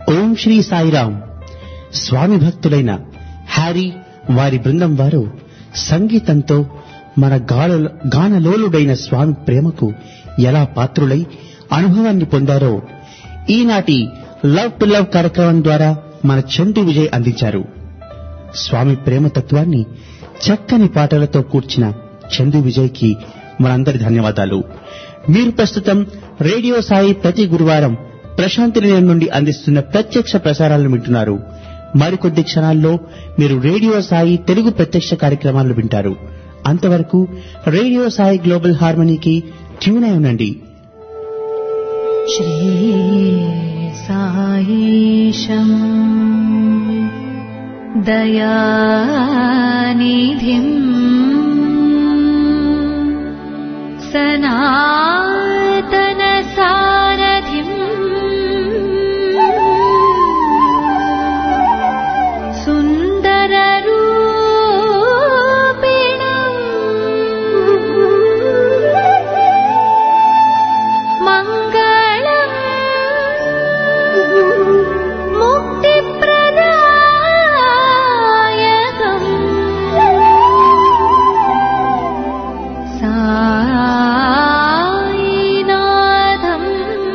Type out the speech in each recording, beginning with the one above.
ఓం శ్రీ సాయిరాం స్వామి భక్తులైన హ్యారీ వారి బృందం వారు సంగీతంతో మన గాల- గానలోలుడైన స్వామి ప్రేమకు ఎలా పాత్రులై అనుభవాన్ని పొందారో ఈనాటి లవ్ టు లవ్ కార్యక్రమం ద్వారా మన చందు విజయ్ అందించారు స్వామి ప్రేమ తత్వాన్ని చక్కని పాటలతో కూర్చిన చందు విజయ్కి మనందరి ధన్యవాదాలు మీరు ప్రస్తుతం రేడియో సాయి ప్రతి గురువారం ప్రశాంతి నిలయం నుండి అందిస్తున్న ప్రత్యక్ష ప్రసారాలను వింటున్నారు మరికొద్ది క్షణాల్లో మీరు రేడియో సాయి తెలుగు ప్రత్యక్ష కార్యక్రమాలను వింటారు అంతవరకు రేడియో సాయి గ్లోబల్ హార్మనీకి ట్యూన్ అయి ఉండండి श्रीसायीशम् दयानिधिम् सनातनसारथिम् सुन्दररूपिणम् मङ्गलम् मुक्तिप्रदायकम् सायिनाथम्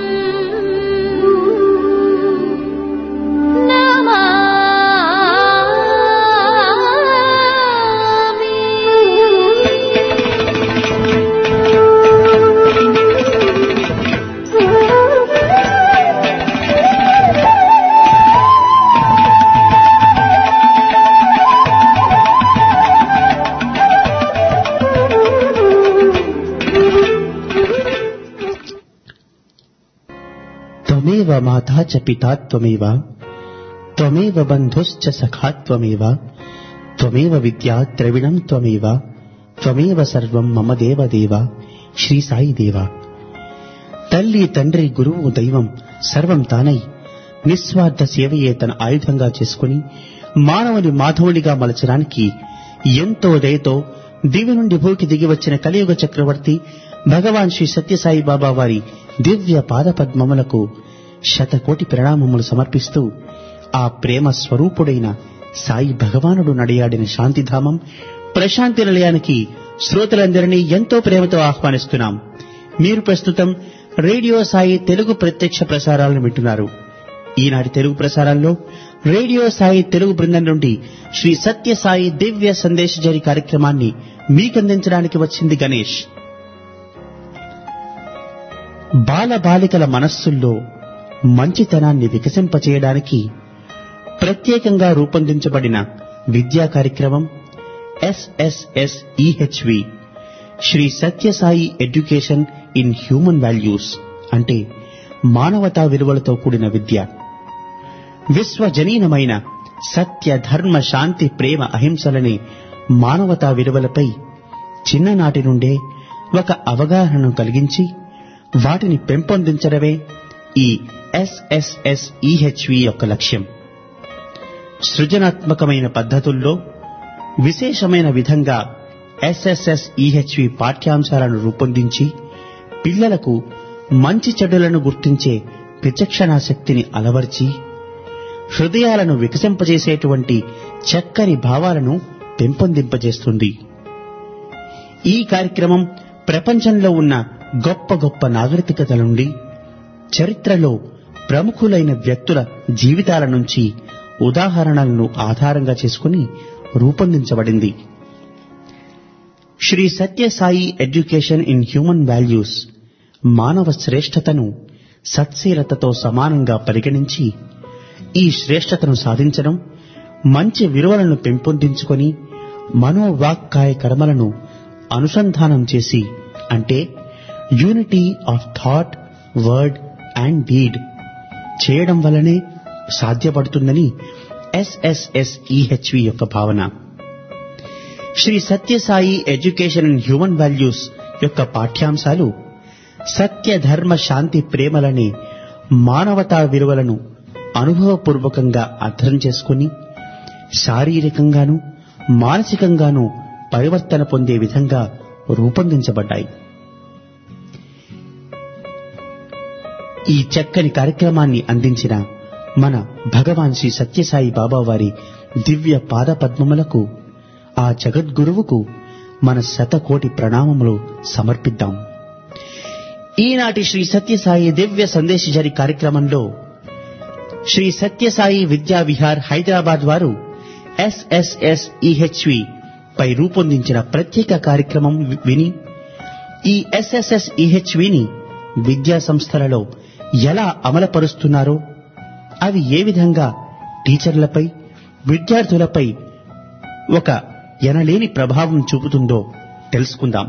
त्वमेव माता च पिता त्वमेव त्वमेव बन्धुश्च सखा त्वमेव त्वमेव विद्या द्रविणम् त्वमेव त्वमेव సర్వం మమ దేవ దేవ శ్రీ సాయి దేవ తల్లి తండ్రి గురువు దైవం సర్వం తానై నిస్వార్థ సేవయే తన ఆయుధంగా చేసుకుని మానవుని మాధవుడిగా మలచడానికి ఎంతో దయతో దివి నుండి భూకి దిగి వచ్చిన కలియుగ చక్రవర్తి భగవాన్ శ్రీ సత్యసాయి బాబా వారి దివ్య పాదపద్మములకు శతకోటి ప్రణామములు సమర్పిస్తూ ఆ ప్రేమ స్వరూపుడైన సాయి భగవానుడు నడియాడిన శాంతిధామం ప్రశాంతి నిలయానికి శ్రోతలందరినీ ఎంతో ప్రేమతో ఆహ్వానిస్తున్నాం మీరు ప్రస్తుతం రేడియో సాయి తెలుగు ప్రత్యక్ష ప్రసారాలను వింటున్నారు ఈనాటి తెలుగు ప్రసారాల్లో రేడియో సాయి తెలుగు బృందం నుండి శ్రీ సత్య సాయి దివ్య సందేశజరి కార్యక్రమాన్ని మీకందించడానికి వచ్చింది గణేష్ బాల బాలికల మనస్సుల్లో మంచితనాన్ని వికసింపచేయడానికి ప్రత్యేకంగా రూపొందించబడిన విద్యా కార్యక్రమం S S S E H V Shri Sathya Sai education in human values అంటే మానవతా విలువలతో కూడిన విద్య విశ్వజనీనమైన సత్య ధర్మ శాంతి ప్రేమ అహింసలనే మానవతా విలువలపై చిన్ననాటి నుండే ఒక అవగాహనను కలిగించి వాటిని పెంపొందించడమే ఈ ఎస్ఎస్ఎస్ ఈహెచ్వి యొక్క లక్ష్యం సృజనాత్మకమైన పద్ధతుల్లో విశేషమైన విధంగా ఎస్ఎస్ఎస్ ఈహెచ్వి పాఠ్యాంశాలను రూపొందించి పిల్లలకు మంచి చెడులను గుర్తించే విచక్షణా శక్తిని అలవర్చి హృదయాలను వికసింపజేసేటువంటి చక్కని భావాలను పెంపొందింపజేస్తుంది ఈ కార్యక్రమం ప్రపంచంలో ఉన్న గొప్ప గొప్ప నాగరికతల నుండి చరిత్రలో ప్రముఖులైన వ్యక్తుల జీవితాల నుంచి ఉదాహరణలను ఆధారంగా చేసుకుని రూపొందించబడింది Shri Sathya Sai education in human values మానవ శ్రేష్టతను సత్శీలతతో సమానంగా పరిగణించి ఈ శ్రేష్టతను సాధించడం మంచి విలువలను పెంపొందించుకొని మనోవాక్కాయ కర్మలను అనుసంధానం చేసి అంటే unity of thought word and deed చేయడం వల్లనే సాధ్యపడుతుందని ఎస్ఎస్ఎస్ ఈహెచ్వి యొక్క భావన Shri Sathya Sai education in human values యొక్క పాఠ్యాంశాలు సత్య ధర్మ శాంతి ప్రేమలనే మానవతా విలువలను అనుభవపూర్వకంగా అర్థం చేసుకుని శారీరకంగాను మానసికంగాను పరివర్తన పొందే విధంగా రూపొందించబడ్డాయి ఈ చక్కని కార్యక్రమాన్ని అందించిన మన భగవాన్ శ్రీ సత్యసాయి బాబా వారి దివ్య పాద పద్మములకు ఆ జగద్గురువుకు మన శతకోటి ప్రణామములు సమర్పిద్దాం ఈనాటి శ్రీ సత్యసాయి దివ్య సందేశజరి కార్యక్రమంలో శ్రీ సత్యసాయి విద్యా విహార్ హైదరాబాద్ వారు ఎస్ఎస్ఎస్ ఈహెచ్వి పై రూపొందించిన ప్రత్యేక కార్యక్రమం వి- విని ఈ ఎస్ఎస్ఎస్ ఈహెచ్విని విద్యా సంస్థలలో ఎలా అమలుపరుస్తున్నారో అవి ఏ విధంగా టీచర్లపై విద్యార్థులపై ఒక ఎనలేని ప్రభావం చూపుతుందో తెలుసుకుందాం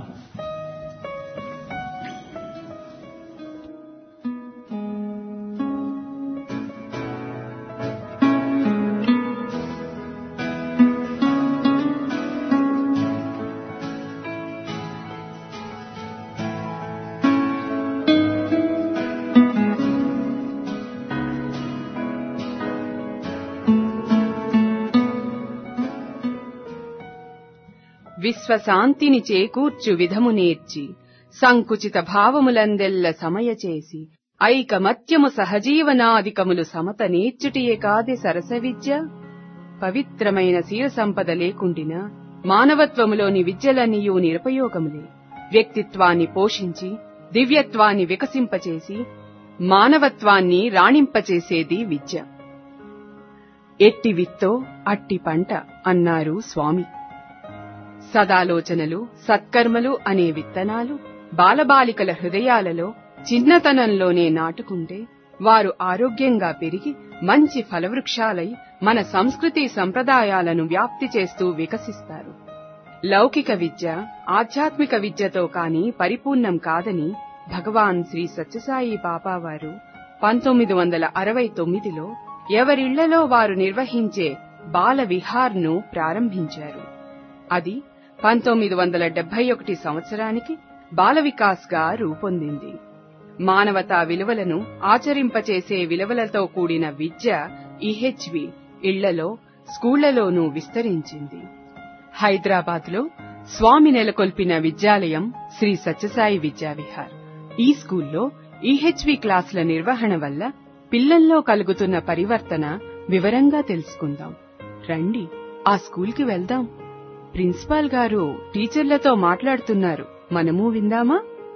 విశ్వశాంతిని చేకూర్చు విధము నేర్చి సంకుచిత భావములందెల్ల సమయచేసి ఐకమత్యము సహజీవనాధికములు సమత నేర్చుటియే కాది సరస విద్య పవిత్రమైన శీల సంపద లేకుండినా మానవత్వములోని విద్యలన్నీయూ నిరుపయోగములే వ్యక్తిత్వాన్ని పోషించి దివ్యత్వాన్ని వికసింపచేసి మానవత్వాన్ని రాణింపచేసేది విద్య ఎట్టి విత్తో అట్టి పంట అన్నారు స్వామి సదాలోచనలు సత్కర్మలు అనే విత్తనాలు బాలబాలికల హృదయాలలో చిన్నతనంలోనే నాటుకుంటే వారు ఆరోగ్యంగా పెరిగి మంచి ఫలవృక్షాలై మన సంస్కృతి సంప్రదాయాలను వ్యాప్తి చేస్తూ వికసిస్తారు లౌకిక విద్య ఆధ్యాత్మిక విద్యతో కాని పరిపూర్ణం కాదని భగవాన్ శ్రీ సత్యసాయి బాబావారు పంతొమ్మిది వందల అరవై తొమ్మిదిలో ఎవరిళ్లలో వారు నిర్వహించే బాల విహార్ను ప్రారంభించారు అది పంతొమ్మిది వందల డెబ్బై ఒకటి సంవత్సరానికి బాల వికాస్ గా రూపొందింది మానవతా విలువలను ఆచరింపచేసే విలువలతో కూడిన విద్య ఈహెచ్వి ఇళ్లలో స్కూళ్లలోనూ విస్తరించింది హైదరాబాద్ లో స్వామి నెలకొల్పిన విద్యాలయం శ్రీ సత్యసాయి విద్యావిహార్ ఈ స్కూల్లో ఈహెచ్వి క్లాసుల నిర్వహణ వల్ల పిల్లల్లో కలుగుతున్న పరివర్తన వివరంగా తెలుసుకుందాం రండి ఆ స్కూల్కి వెళ్దాం ప్రిన్సిపాల్ గారు టీచర్లతో మాట్లాడుతున్నారు మనము విందామా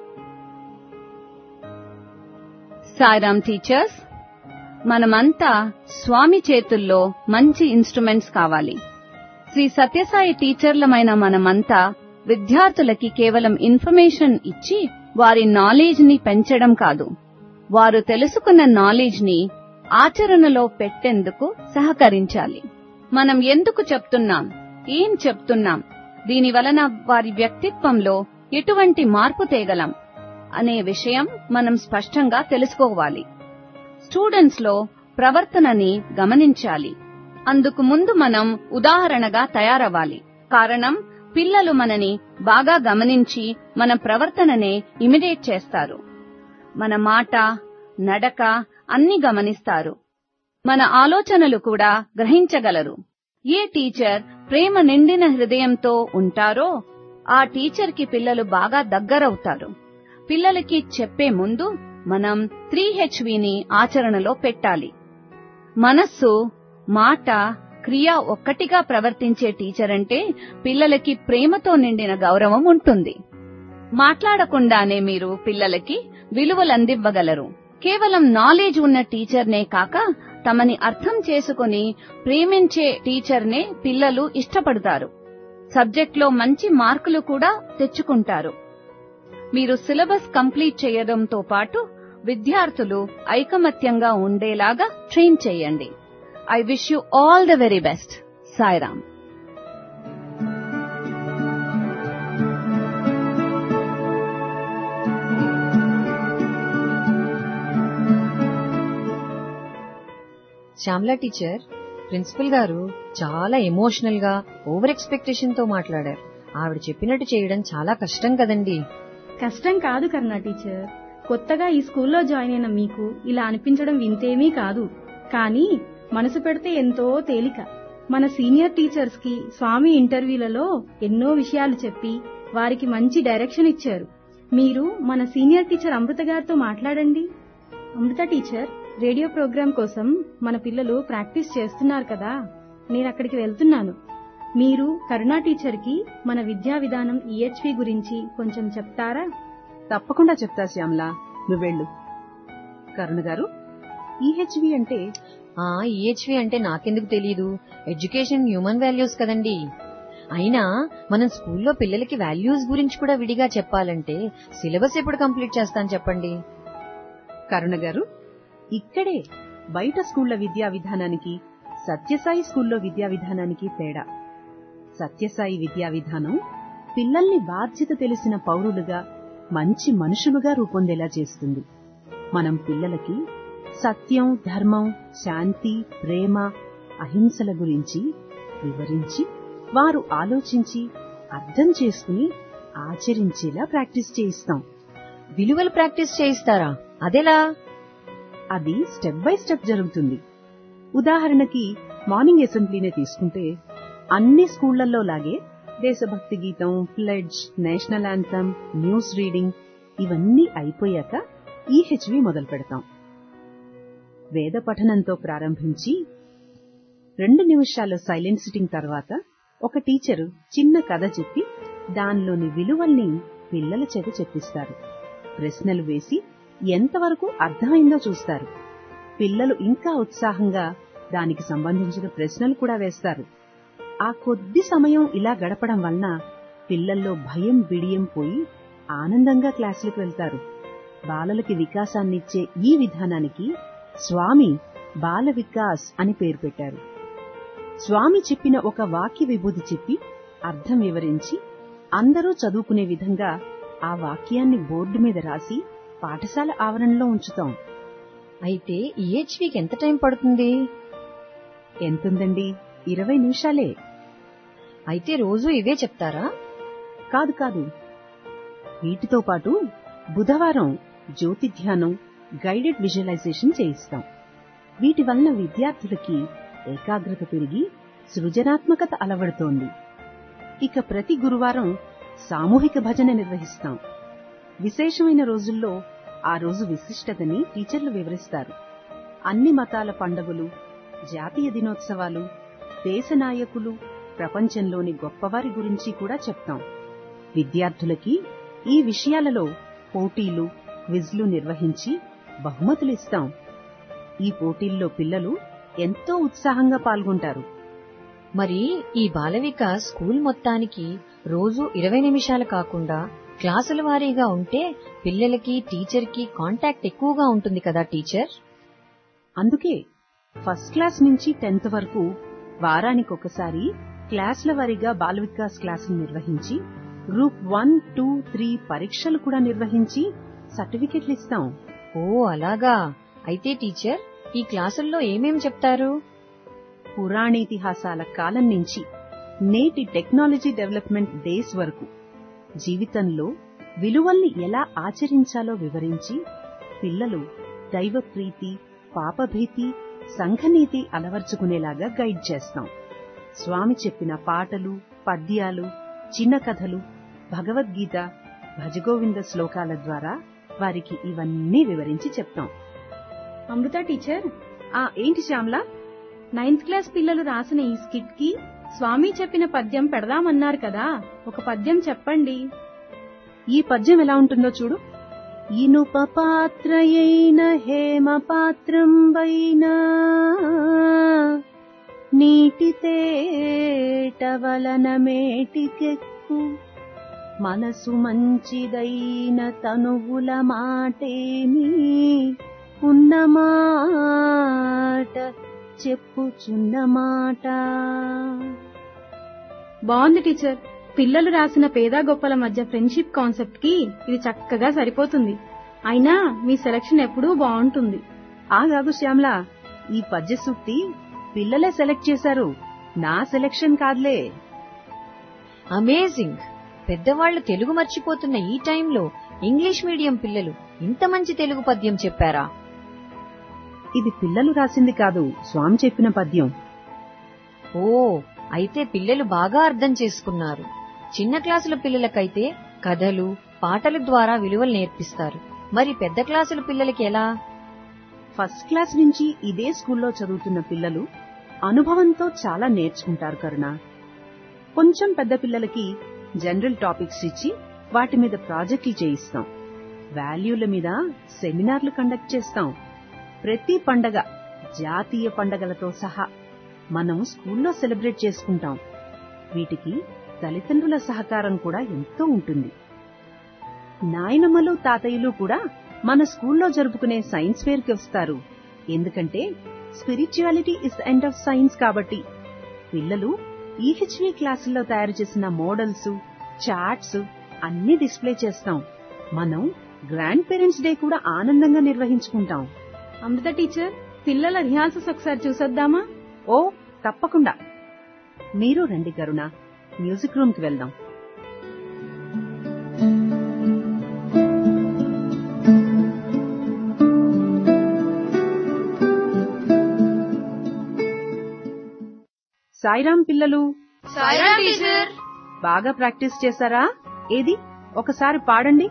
సాయిరామ్ టీచర్స్ మనమంతా స్వామి చేతుల్లో మంచి ఇన్స్ట్రుమెంట్స్ కావాలి శ్రీ సత్యసాయి టీచర్లమైన మనమంతా విద్యార్థులకి కేవలం ఇన్ఫర్మేషన్ ఇచ్చి వారి నాలెడ్జ్ ని పెంచడం కాదు వారు తెలుసుకున్న నాలెడ్జ్ ని ఆచరణలో పెట్టేందుకు సహకరించాలి మనం ఎందుకు చెప్తున్నాం ఏం చెప్తున్నాం దీని వలన వారి వ్యక్తిత్వంలో ఎటువంటి మార్పు తేగలం అనే విషయం మనం స్పష్టంగా తెలుసుకోవాలి స్టూడెంట్స్ లో ప్రవర్తనని గమనించాలి అందుకు ముందు మనం ఉదాహరణగా తయారవ్వాలి కారణం పిల్లలు మనని బాగా గమనించి మన ప్రవర్తననే ఇమిడేట్ చేస్తారు మన మాట నడక అన్ని గమనిస్తారు మన ఆలోచనలు కూడా గ్రహించగలరు ఏ టీచర్ ప్రేమ నిండిన హృదయంతో ఉంటారో ఆ టీచర్ కి పిల్లలు బాగా దగ్గరవుతారు పిల్లలకి చెప్పే ముందు మనం త్రీ హెచ్విని ఆచరణలో పెట్టాలి మనస్సు మాట క్రియ ఒక్కటిగా ప్రవర్తించే టీచర్ అంటే పిల్లలకి ప్రేమతో నిండిన గౌరవం ఉంటుంది మాట్లాడకుండానే మీరు పిల్లలకి విలువలందివ్వగలరు కేవలం నాలెడ్జ్ ఉన్న టీచర్నే కాక తమని అర్థం చేసుకుని ప్రేమించే టీచర్నే పిల్లలు ఇష్టపడతారు సబ్జెక్ట్లో మంచి మార్కులు కూడా తెచ్చుకుంటారు మీరు సిలబస్ కంప్లీట్ చేయడంతో పాటు విద్యార్థులు ఐకమత్యంగా ఉండేలాగా ట్రైన్ చేయండి I wish you all the very best Sairam Shyamala teacher principal గారు చాలా ఎమోషనల్ గా ఓవర్ ఎక్స్పెక్టేషన్ తో మాట్లాడారు ఆవిడ చెప్పినట్టు చేయడం చాలా కష్టం కదండి కష్టం కాదు కర్ణ టీచర్ కొత్తగా ఈ స్కూల్లో జాయిన్ అయిన మీకు ఇలా అనిపించడం వింతేమీ కాదు కానీ మనసు పెడితే ఎంతో తేలిక మన సీనియర్ టీచర్స్ కి స్వామి ఇంటర్వ్యూలలో ఎన్నో విషయాలు చెప్పి వారికి మంచి డైరెక్షన్ ఇచ్చారు మీరు మన సీనియర్ టీచర్ అమృత గారితో మాట్లాడండి అమృత టీచర్ రేడియో ప్రోగ్రాం కోసం మన పిల్లలు ప్రాక్టీస్ చేస్తున్నారు కదా నేను అక్కడికి వెళ్తున్నాను మీరు కరుణా టీచర్కి మన విద్యా విధానం ఈహెచ్వి గురించి కొంచెం చెప్తారా తప్పకుండా చెప్తా శ్యామలా నువ్వెళ్ళు కరుణ గారు ఈహెచ్వి అంటే ఆ ఈహెచ్వి అంటే నాకెందుకు తెలియదు ఎడ్యుకేషన్ హ్యూమన్ వాల్యూస్ కదండి అయినా మనం స్కూల్లో పిల్లలకి వాల్యూస్ గురించి కూడా విడిగా చెప్పాలంటే సిలబస్ ఎప్పుడు కంప్లీట్ చేస్తాను చెప్పండి కరుణ గారు ఇక్కడే బయట స్కూళ్ల విద్యా విధానానికి సత్యసాయి స్కూల్లో విద్యా విధానానికి తేడా సత్యసాయి విద్యా విధానం పిల్లల్ని బాధ్యత తెలిసిన పౌరులుగా మంచి మనుషులుగా రూపొందేలా చేస్తుంది మనం పిల్లలకి సత్యం ధర్మం శాంతి ప్రేమ అహింసల గురించి వివరించి వారు ఆలోచించి అర్థం చేసుకుని ఆచరించేలా ప్రాక్టీస్ చేయిస్తాం విలువలు ప్రాక్టీస్ చేయిస్తారా అదెలా అది స్టెప్ బై స్టెప్ జరుగుతుంది ఉదాహరణకి మార్నింగ్ అసెంబ్లీనే తీసుకుంటే అన్ని స్కూళ్లలో లాగే దేశభక్తి గీతం pledge national anthem news reading ఇవన్నీ అయిపోయాక ఈహెచ్వి మొదలు పెడతాం వేద పఠనంతో ప్రారంభించి రెండు నిమిషాలు సైలెంట్ సిట్టింగ్ తర్వాత ఒక టీచరు చిన్న కథ చెప్పి దానిలోని విలువల్ని పిల్లల చేత చెప్పిస్తారు ప్రశ్నలు వేసి ఎంతవరకు అర్థమైందో చూస్తారు పిల్లలు ఇంకా ఉత్సాహంగా దానికి సంబంధించిన ప్రశ్నలు కూడా వేస్తారు ఆ కొద్ది సమయం ఇలా గడపడం వలన పిల్లల్లో భయం బిడియం పోయి ఆనందంగా క్లాసులకు వెళ్తారు బాలలకి వికాసాన్నిచ్చే ఈ విధానానికి స్వామి బాల వికాస్ అని పేరు పెట్టారు స్వామి చెప్పిన ఒక వాక్య విభూతి చెప్పి అర్థం వివరించి అందరూ చదువుకునే విధంగా ఆ వాక్యాన్ని బోర్డు మీద రాసి పాఠశాల ఆవరణలో ఉంచుతాం అయితే ఈహెచ్వికి ఎంత టైం పడుతుంది ఎంతుందండి ఇరవై నిమిషాలే అయితే రోజు ఇవే చెప్తారా కాదు కాదు వీటితో పాటు బుధవారం జ్యోతి ధ్యానం గైడెడ్ విజువలైజేషన్ చేయిస్తాం వీటి వలన విద్యార్థులకి ఏకాగ్రత పెరిగి సృజనాత్మకత అలవడుతోంది ఇక ప్రతి గురువారం సామూహిక భజన నిర్వహిస్తాం విశేషమైన రోజుల్లో ఆ రోజు విశిష్టతని టీచర్లు వివరిస్తారు అన్ని మతాల పండుగలు జాతీయ దినోత్సవాలు దేశ నాయకులు ప్రపంచంలోని గొప్పవారి గురించి కూడా చెప్తాం విద్యార్థులకి ఈ విషయాలలో పోటీలు క్విజ్లు నిర్వహించి బహుమతులిస్తాం ఈ పోటీల్లో పిల్లలు ఎంతో ఉత్సాహంగా పాల్గొంటారు మరి ఈ బాల వికాస్ స్కూల్ మొత్తానికి రోజు ఇరవై నిమిషాలు కాకుండా క్లాసుల వారీగా ఉంటే పిల్లలకి టీచర్కి కాంటాక్ట్ ఎక్కువగా ఉంటుంది కదా టీచర్ అందుకే ఫస్ట్ క్లాస్ నుంచి టెన్త్ వరకు వారానికొకసారి క్లాసుల వారీగా బాల వికాస్ క్లాసులు నిర్వహించి గ్రూప్ వన్ టూ త్రీ పరీక్షలు కూడా నిర్వహించి సర్టిఫికెట్లు ఇస్తాం ఓ అలాగా అయితే టీచర్ ఈ క్లాసుల్లో ఏమేం చెప్తారు పురాణేతిహాసాల కాలం నుంచి నేటి టెక్నాలజీ డెవలప్మెంట్ డేస్ వరకు జీవితంలో విలువల్ని ఎలా ఆచరించాలో వివరించి పిల్లలు దైవ ప్రీతి పాపభీతి సంఘనీతి అలవర్చుకునేలాగా గైడ్ చేస్తాం స్వామి చెప్పిన పాటలు పద్యాలు చిన్న కథలు భగవద్గీత భజగోవింద శ్లోకాల ద్వారా వారికి ఇవన్నీ వివరించి చెప్తాం అమృత టీచర్ ఆ ఏంటి శ్యామ్లా నైన్త్ క్లాస్ పిల్లలు రాసిన ఈ స్కిట్ కి స్వామి చెప్పిన పద్యం పెడదామన్నారు కదా ఒక పద్యం చెప్పండి ఈ పద్యం ఎలా ఉంటుందో చూడు ఇనుప పాత్రయైన హేమ పాత్రంబైన నీటి తేట వలన మేటికెక్కు మనసు మంచిదైన తనువుల మాటేమి ఉన్నమాట చెప్పుచున్న మాట బాగుంది టీచర్ పిల్లలు రాసిన పేద గొప్పల మధ్య ఫ్రెండ్షిప్ కాన్సెప్ట్ కి ఇది చక్కగా సరిపోతుంది అయినా మీ సెలక్షన్ ఎప్పుడూ బాగుంటుంది ఆగాగు శ్యామ్లా ఈ పద్య సూక్తి పిల్లలే సెలెక్ట్ చేశారు నా సెలెక్షన్ కాదులే అమేజింగ్ పెద్దవాళ్లు తెలుగు మర్చిపోతున్న ఈ టైంలో ఇంగ్లీష్ మీడియం పిల్లలు ఇంత మంచి తెలుగు పద్యం చెప్పారా ఇది పిల్లలు రాసింది కాదు స్వామి చెప్పిన పద్యం ఓ అయితే పిల్లలు బాగా అర్థం చేసుకున్నారు చిన్న క్లాసుల పిల్లలకైతే కథలు పాటల ద్వారా విలువలు నేర్పిస్తారు మరి పెద్ద క్లాసుల పిల్లలకి ఎలా ఫస్ట్ క్లాస్ నుంచి ఇదే స్కూల్లో చదువుతున్న పిల్లలు అనుభవంతో చాలా నేర్చుకుంటారు కరుణ కొంచెం పెద్ద పిల్లలకి జనరల్ టాపిక్స్ ఇచ్చి వాటి మీద ప్రాజెక్టులు చేయిస్తాం వాల్యూల మీద సెమినార్లు కండక్ట్ చేస్తాం ప్రతి పండగ జాతీయ పండగలతో సహా మనం స్కూల్లో సెలబ్రేట్ చేసుకుంటాం వీటికి తల్లిదండ్రుల సహకారం కూడా ఎంతో ఉంటుంది నాయనమ్మలు తాతయ్యలు కూడా మన స్కూల్లో జరుపుకునే సైన్స్ ఫేర్ కి వస్తారు ఎందుకంటే spirituality is end of science కాబట్టి పిల్లలు ఈహెచ్వి క్లాసుల్లో తయారు చేసిన మోడల్స్ చార్ట్స్ అన్ని డిస్ప్లే చేస్తాం మనం గ్రాండ్ పేరెంట్స్ డే కూడా ఆనందంగా నిర్వహించుకుంటాం అమృత టీచర్ పిల్లల రిహార్సల్స్ ఒకసారి చూసొద్దామా ఓ తప్పకుండా మీరు రండి కరుణ మ్యూజిక్ రూమ్ కి వెళ్దాం సాయిరాం పిల్లలు సాయిరాం టీచర్ బాగా ప్రాక్టీస్ చేశారా ఏది ఒకసారి పాడండి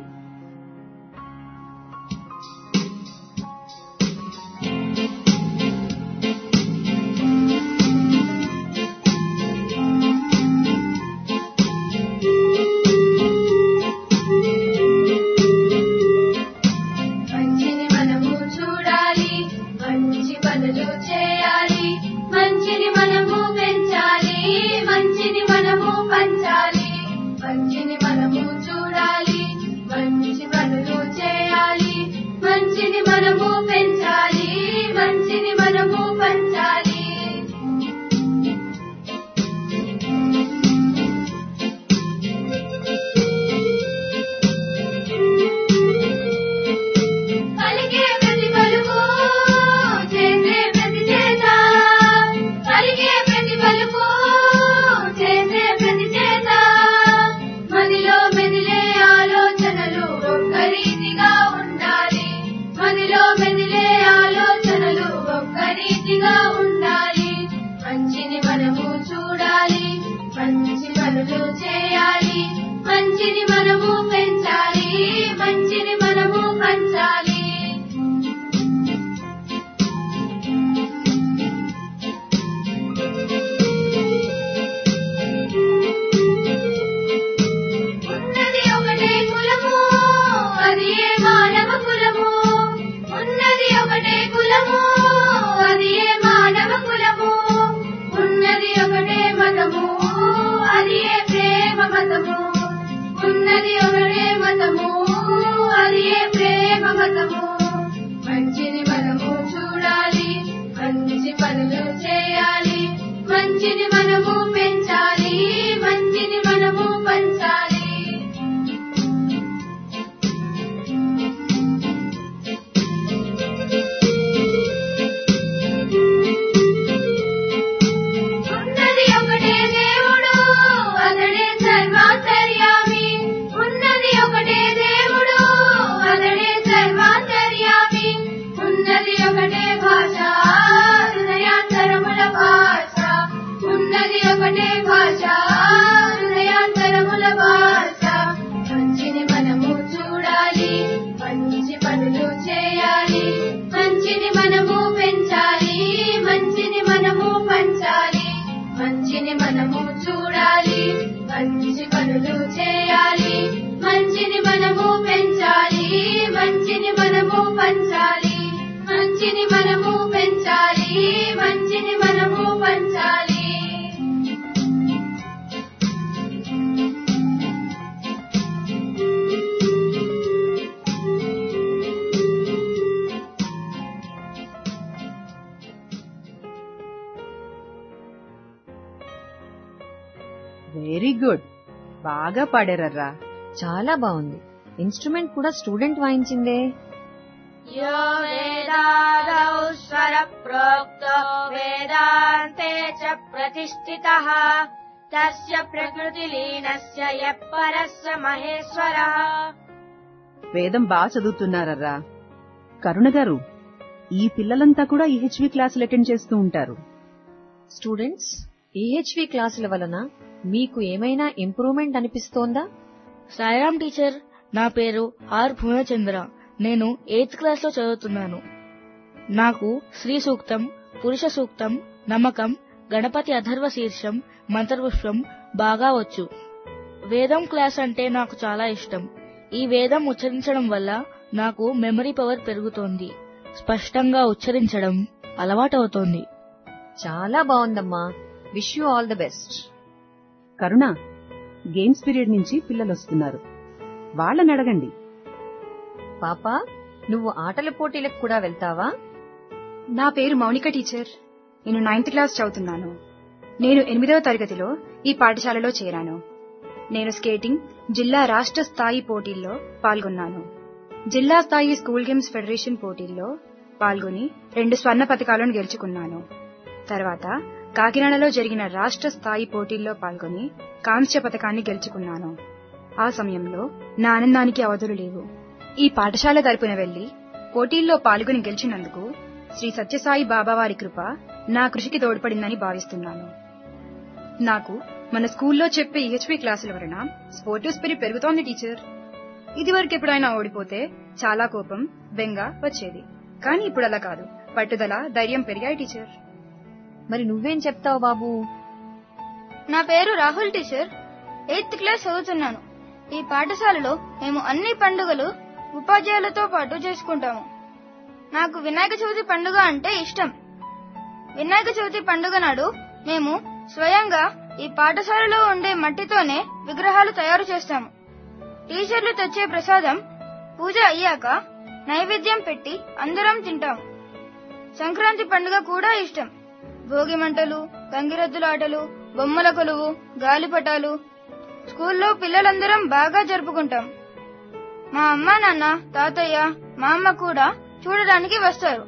మంచిని మనము చూడాలి మంచి పనులు చేయాలి మంచిని మనము పెంచాలి మంచిని మనము పంచాలి మంచిని మనము చూడాలి మంచి పనులు చేయాలి మంచిని మనము పెంచాలి మంచిని మనము పంచాలి పలికే ప్రతి పలుకు చేసే ప్రతి చేత పలికే ప్రతి పలుకు చేసే ప్రతి చేత మదిలో మెదిలే ఆలోచనలు ఒక్క రీతిగా ఉండాలి మదిలో మెదిలే ఆలోచనలు ఒక్క రీతిగా ఉండాలి మంచిని మనము చూడాలి మంచి పనులు చేయాలి మంచిని మనము పెంచాలి మంచిని మనము పంచాలి ఉన్నది ఒకటే కులము అది ఏ మానవ కులము ఉన్నది ఒకటే కులము అది ఏ మానవ కులము ఉన్నది ఒకటే మతము అది ఏ ప్రేమ మతము ఉన్నది ఒకటే మతము అది ఏ ప్రేమ మతము మంచిని మనము చూడాలి మంచి పనులు చేయాలి మంచిని మనము పెంచాలి మంచిని మనము పంచాలి ఉన్నది ఒకటే దేవుడు అతడే సర్వాంతర్యామి ఉన్నది ఒకటే దేవుడు అతడే సర్వాంతర్యామి ఉన్నది ఒకటే భాష హృదయాంతరముల భాష ఉన్నది ఒకటే భాష హృదయాంతరముల భాష మంచిని మనము చూడాలి మంచి పనులు చేయాలి మంచిని మనము పెంచాలి మంచిని మనము పంచాలి మంచిని మనము చూడాలి మంచి పనులు చేయాలి మంచిని మనము పెంచాలి మంచిని మనము పంచాలి మంచిని మనము పెంచాలి మంచిని మనము పంచాలి వెరీ గుడ్ బాగా పాడారర్రా చాలా బాగుంది ఇన్స్ట్రుమెంట్ కూడా స్టూడెంట్ వాయించిందే यो वेदादौ स्वरप्रोक्तो वेदान्ते च प्रतिष्ठितः तस्य प्रकृतिलीनस्य यः परः स महेश्वरः వేదం బాగా చదువుతున్నారర్రా కరుణ గారు ఈ పిల్లలంతా కూడా ఈహెచ్వి క్లాసులు అటెండ్ చేస్తూ ఉంటారు స్టూడెంట్స్ ఈహెచ్వి క్లాసుల వలన మీకు ఏమైనా ఇంప్రూవ్మెంట్ అనిపిస్తోందా సాయిరామ్ టీచర్ నా పేరు ఆర్ భువనచంద్ర నేను ఎయిత్ క్లాస్ లో చదువుతున్నాను నాకు శ్రీ సూక్తం పురుష సూక్తం నమ్మకం గణపతి అథర్వ శీర్షం మంత్రపుష్పం బాగా వచ్చు వేదం క్లాస్ అంటే నాకు చాలా ఇష్టం ఈ వేదం ఉచ్చరించడం వల్ల నాకు మెమరీ పవర్ పెరుగుతోంది స్పష్టంగా ఉచ్చరించడం అలవాటవుతోంది చాలా బాగుందమ్మా wish you all the best Karuna games period నుంచి పిల్లలు వస్తున్నారు వాళ్ళని అడగండి పాపా నువ్వు ఆటల పోటీలకు కూడా వెళ్తావా నా పేరు మౌనిక టీచర్ నేను నైన్త్ క్లాస్ చదువుతున్నాను నేను ఎనిమిదవ తరగతిలో ఈ పాఠశాలలో చేరాను నేను స్కేటింగ్ జిల్లా రాష్ట్ర స్థాయి పోటీల్లో పాల్గొన్నాను జిల్లా స్థాయి స్కూల్ గేమ్స్ ఫెడరేషన్ పోటీల్లో పాల్గొని రెండు స్వర్ణ పథకాలను గెలుచుకున్నాను తర్వాత కాకినాడలో జరిగిన రాష్ట్ర స్థాయి పోటీల్లో పాల్గొని కాంస్య పథకాన్ని గెలుచుకున్నాను ఆ సమయంలో నా ఆనందానికి అవధులు లేవు ఈ పాఠశాల తరపున వెళ్లి పోటీల్లో పాల్గొని గెలిచినందుకు శ్రీ సత్యసాయి బాబావారి కృప నా కృషికి తోడ్పడిందని భావిస్తున్నాను నాకు మన స్కూల్లో చెప్పే ఈహెచ్పి క్లాసుల వలన స్పోర్టివ్ స్పిరిట్ పెరుగుతోంది టీచర్ ఇదివరకు ఎప్పుడైనా ఓడిపోతే చాలా కోపం బెంగ వచ్చేది కానీ ఇప్పుడు అలా కాదు పట్టుదల ధైర్యం పెరిగాయి టీచర్ మరి నువ్వేం చెప్తావు బాబు నా పేరు రాహుల్ టీచర్ ఎయిత్ క్లాస్ చదువుతున్నాను ఈ పాఠశాలలో మేము అన్ని పండుగలు ఉపాధ్యాయులతో పాటు చేసుకుంటాము నాకు వినాయక చవితి పండుగ అంటే ఇష్టం వినాయక చవితి పండుగ నాడు మేము స్వయంగా ఈ పాఠశాలలో ఉండే మట్టితోనే విగ్రహాలు తయారు చేస్తాము టీచర్లు తెచ్చే ప్రసాదం పూజ అయ్యాక నైవేద్యం పెట్టి అందరం తింటాము సంక్రాంతి పండుగ కూడా ఇష్టం భోగి మంటలు గంగిరెద్దుల ఆటలు బొమ్మల కొలువు గాలిపటాలు స్కూల్లో పిల్లలందరం బాగా జరుపుకుంటాం మా అమ్మ నాన్న తాతయ్య మా అమ్మ కూడా చూడడానికి వస్తారు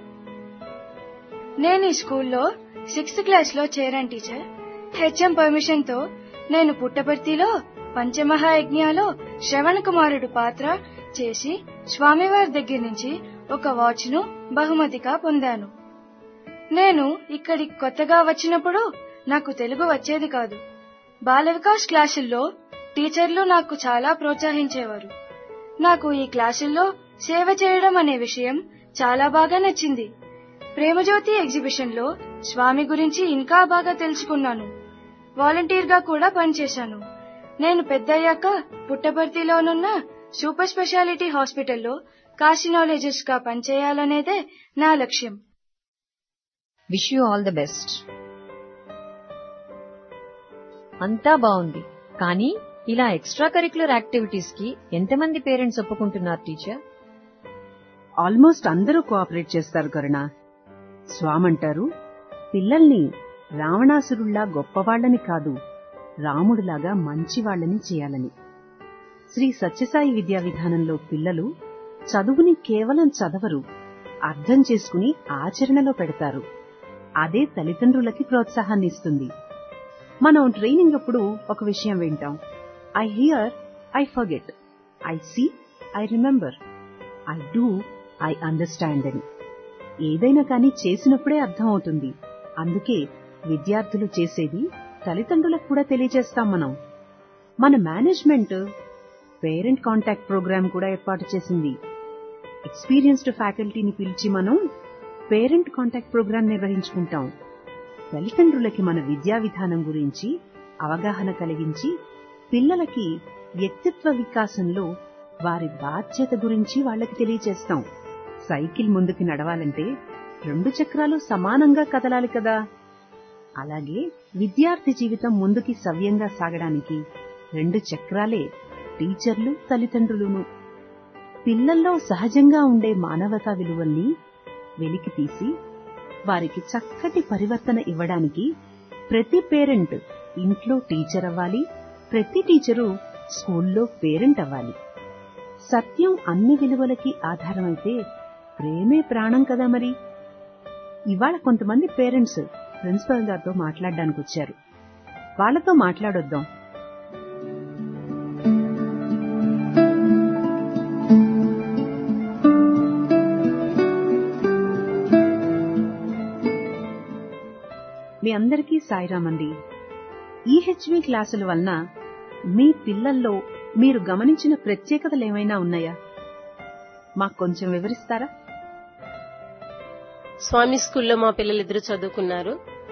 నేను ఈ స్కూల్లో సిక్స్త్ క్లాస్ లో చేరాను టీచర్ హెచ్ఎం పర్మిషన్ తో నేను పుట్టపర్తిలో పంచమహాయజ్ఞాలో శ్రవణ్ కుమారుడు పాత్ర చేసి స్వామివారి దగ్గర నుంచి ఒక వాచ్ ను బహుమతిగా పొందాను నేను ఇక్కడికి కొత్తగా వచ్చినప్పుడు నాకు తెలుగు వచ్చేది కాదు బాల వికాస్ క్లాసుల్లో టీచర్లు నాకు చాలా ప్రోత్సహించేవారు నాకు ఈ క్లాసుల్లో సేవ చేయడం అనే విషయం చాలా బాగా నచ్చింది ప్రేమజ్యోతి ఎగ్జిబిషన్ లో స్వామి గురించి ఇంకా బాగా తెలుసుకున్నాను వాలంటీర్ గా కూడా పనిచేశాను నేను పెద్దయ్యాక పుట్టపర్తిలోనున్న సూపర్ స్పెషాలిటీ హాస్పిటల్లో కార్సినాలజిస్ట్ గా పనిచేయాలనేదే నా లక్ష్యం wish you all the best అంతా బాగుంది కానీ ఇలా ఎక్స్ట్రా కరికులర్ యాక్టివిటీస్ కి ఎంతమంది పేరెంట్స్ ఒప్పుకుంటున్నారు టీచర్ ఆల్మోస్ట్ అందరూ కోఆపరేట్ చేస్తారు కరుణ స్వామంటారు పిల్లల్ని రావణాసురుల్లా గొప్పవాళ్లని కాదు రాముడిలాగా మంచివాళ్లని చేయాలని శ్రీ సత్యసాయి విద్యా విధానంలో పిల్లలు చదువుని కేవలం చదవరు అర్థం చేసుకుని ఆచరణలో పెడతారు అదే తల్లిదండ్రులకి ప్రోత్సాహాన్ని ఇస్తుంది మనం ట్రైనింగ్ అప్పుడు ఒక విషయం వింటాం I hear I forget I see I remember I do I understand అని ఏదైనా కానీ చేసినప్పుడే అర్థం అవుతుంది అందుకే విద్యార్థులు చేసేది తల్లిదండ్రులకు కూడా తెలియజేస్తాం మనం మన మేనేజ్మెంట్ పేరెంట్ కాంటాక్ట్ ప్రోగ్రామ్ కూడా ఏర్పాటు చేసింది ఎక్స్పీరియన్స్డ్ ఫ్యాకల్టీని పిలిచి మనం పేరెంట్ కాంటాక్ట్ ప్రోగ్రాం నిర్వహించుకుంటాం తల్లిదండ్రులకి మన విద్యా విధానం గురించి అవగాహన కలిగించి పిల్లలకి వ్యక్తిత్వ వికాసంలో వారి బాధ్యత గురించి వాళ్ళకి తెలియచేస్తాం సైకిల్ ముందుకు నడవాలంటే రెండు చక్రాలు సమానంగా కదలాలి కదా అలాగే విద్యార్థి జీవితం ముందుకి సవ్యంగా సాగడానికి రెండు చక్రాలే టీచర్లు తల్లిదండ్రులును పిల్లల్లో సహజంగా ఉండే మానవతా విలువల్ని వెలికి తీసి వారికి చక్కటి పరివర్తన ఇవ్వడానికి ప్రతి పేరెంట్ ఇంట్లో టీచర్ అవ్వాలి ప్రతి టీచరు స్కూల్లో పేరెంట్ అవ్వాలి సత్యం అన్ని విలువలకి ఆధారమైతే ప్రేమే ప్రాణం కదా మరి ఇవాళ కొంతమంది పేరెంట్స్ ప్రిన్సిపల్ గారితో మాట్లాడడానికి వచ్చారు వాళ్ళతో మాట్లాడొద్దాం మీ అందరికీ సాయిరామండి ఈహెచ్వి క్లాసుల వలన మీ పిల్లల్లో మీరు గమనించిన ప్రత్యేకతలు ఏమైనా ఉన్నాయా మాకు కొంచెం వివరిస్తారా స్వామి స్కూల్లో మా పిల్లలిద్దరూ చదువుకున్నారు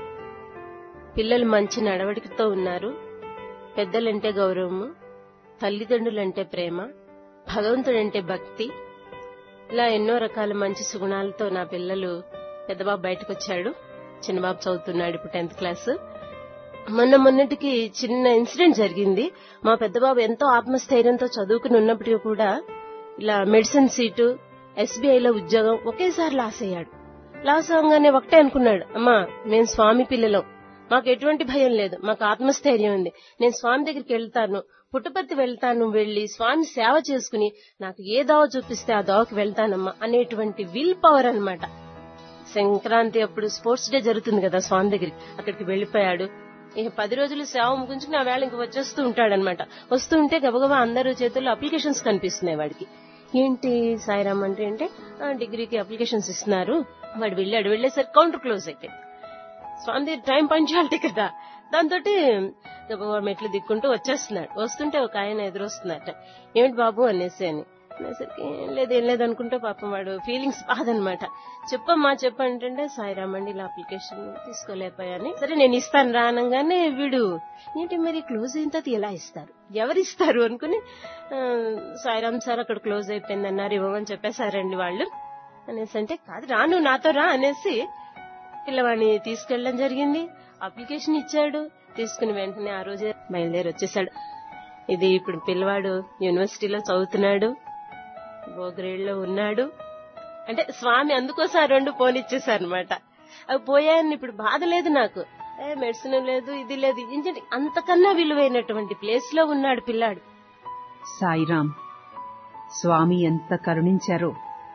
పిల్లలు మంచి నడవడికతో ఉన్నారు పెద్దలంటే గౌరవము తల్లిదండ్రులంటే ప్రేమ భగవంతుడంటే భక్తి ఇలా ఎన్నో రకాల మంచి సుగుణాలతో నా పిల్లలు పెద్దబాబు బయటకు వచ్చాడు చిన్నబాబు చదువుతున్నాడు ఇప్పుడు టెన్త్ క్లాస్ మొన్న మొన్నటికి చిన్న ఇన్సిడెంట్ జరిగింది మా పెద్దబాబు ఎంతో ఆత్మస్థైర్యంతో చదువుకుని ఉన్నప్పటికీ కూడా ఇలా మెడిసిన్ సీటు ఎస్బీఐలో ఉద్యోగం ఒకేసారి లాస్ అయ్యాడు లాస్ అవగానే ఒకటే అనుకున్నాడు అమ్మా మేము స్వామి పిల్లలం మాకు ఎటువంటి భయం లేదు మాకు ఆత్మస్థైర్యం ఉంది నేను స్వామి దగ్గరికి వెళ్తాను పుట్టపర్తి వెళ్తాను వెళ్లి స్వామి సేవ చేసుకుని నాకు ఏ దోవ చూపిస్తే ఆ దోవకి వెళ్తానమ్మా అనేటువంటి విల్ పవర్ అన్నమాట సంక్రాంతి అప్పుడు స్పోర్ట్స్ డే జరుగుతుంది కదా స్వామి దగ్గరికి అక్కడికి వెళ్లిపోయాడు ఇక పది రోజులు సేవ ముగించుకుని ఆ వేళ ఇంక వచ్చేస్తూ ఉంటాడనమాట వస్తూ ఉంటే గబగబా అందరూ చేతుల్లో అప్లికేషన్స్ కనిపిస్తున్నాయి వాడికి ఏంటి సాయిరామ్ అంటే అంటే "ఆ, డిగ్రీకి అప్లికేషన్స్ ఇస్తున్నారు వాడు వెళ్ళాడు వెళ్ళేసరికి కౌంటర్ క్లోజ్ అయిపోయింది స్వామి దగ్గర టైం పంచాలిటీ కదా దాంతో మెట్లు దిక్కుంటూ వచ్చేస్తున్నాడు వస్తుంటే ఒక ఆయన ఎదురొస్తున్నట్ట ఏమిటి బాబు అనేసి అని అనేసరికి ఏం లేదు ఏం లేదు అనుకుంటే పాపం వాడు ఫీలింగ్స్ బాధనమాట చెప్పమ్మా చెప్పంటే సాయిరామ్ అండి ఇలా అప్లికేషన్ తీసుకోలేకపోయాని సరే నేను ఇస్తాను రా అనగానే వీడు ఏంటి మరి క్లోజ్ అయిన తర్వాత ఎలా ఇస్తారు ఎవరిస్తారు అనుకుని "ఆ, సాయిరామ్ సార్ అక్కడ క్లోజ్ అయిపోయింది అన్నారు ఇవ్వమని చెప్పేశారండి వాళ్ళు అనేసి అంటే కాదు రా నువ్వు నాతో రా అనేసి పిల్లవాడిని తీసుకెళ్ళడం జరిగింది అప్లికేషన్ ఇచ్చాడు తీసుకుని వెంటనే ఆ రోజే బయలుదేరి వచ్చేసాడు ఇది ఇప్పుడు పిల్లవాడు యూనివర్సిటీలో చదువుతున్నాడు ఓ గ్రేడ్ లో ఉన్నాడు అంటే స్వామి అందుకోసం ఆ రెండు పోనిచ్చేసారనమాట అవి పోయాయని ఇప్పుడు బాధ లేదు నాకు ఏ మెడిసిన్ లేదు ఇది లేదు ఏంటంటే అంతకన్నా విలువైనటువంటి ప్లేస్ లో ఉన్నాడు పిల్లాడు సాయిరాం స్వామి ఎంత కరుణించారో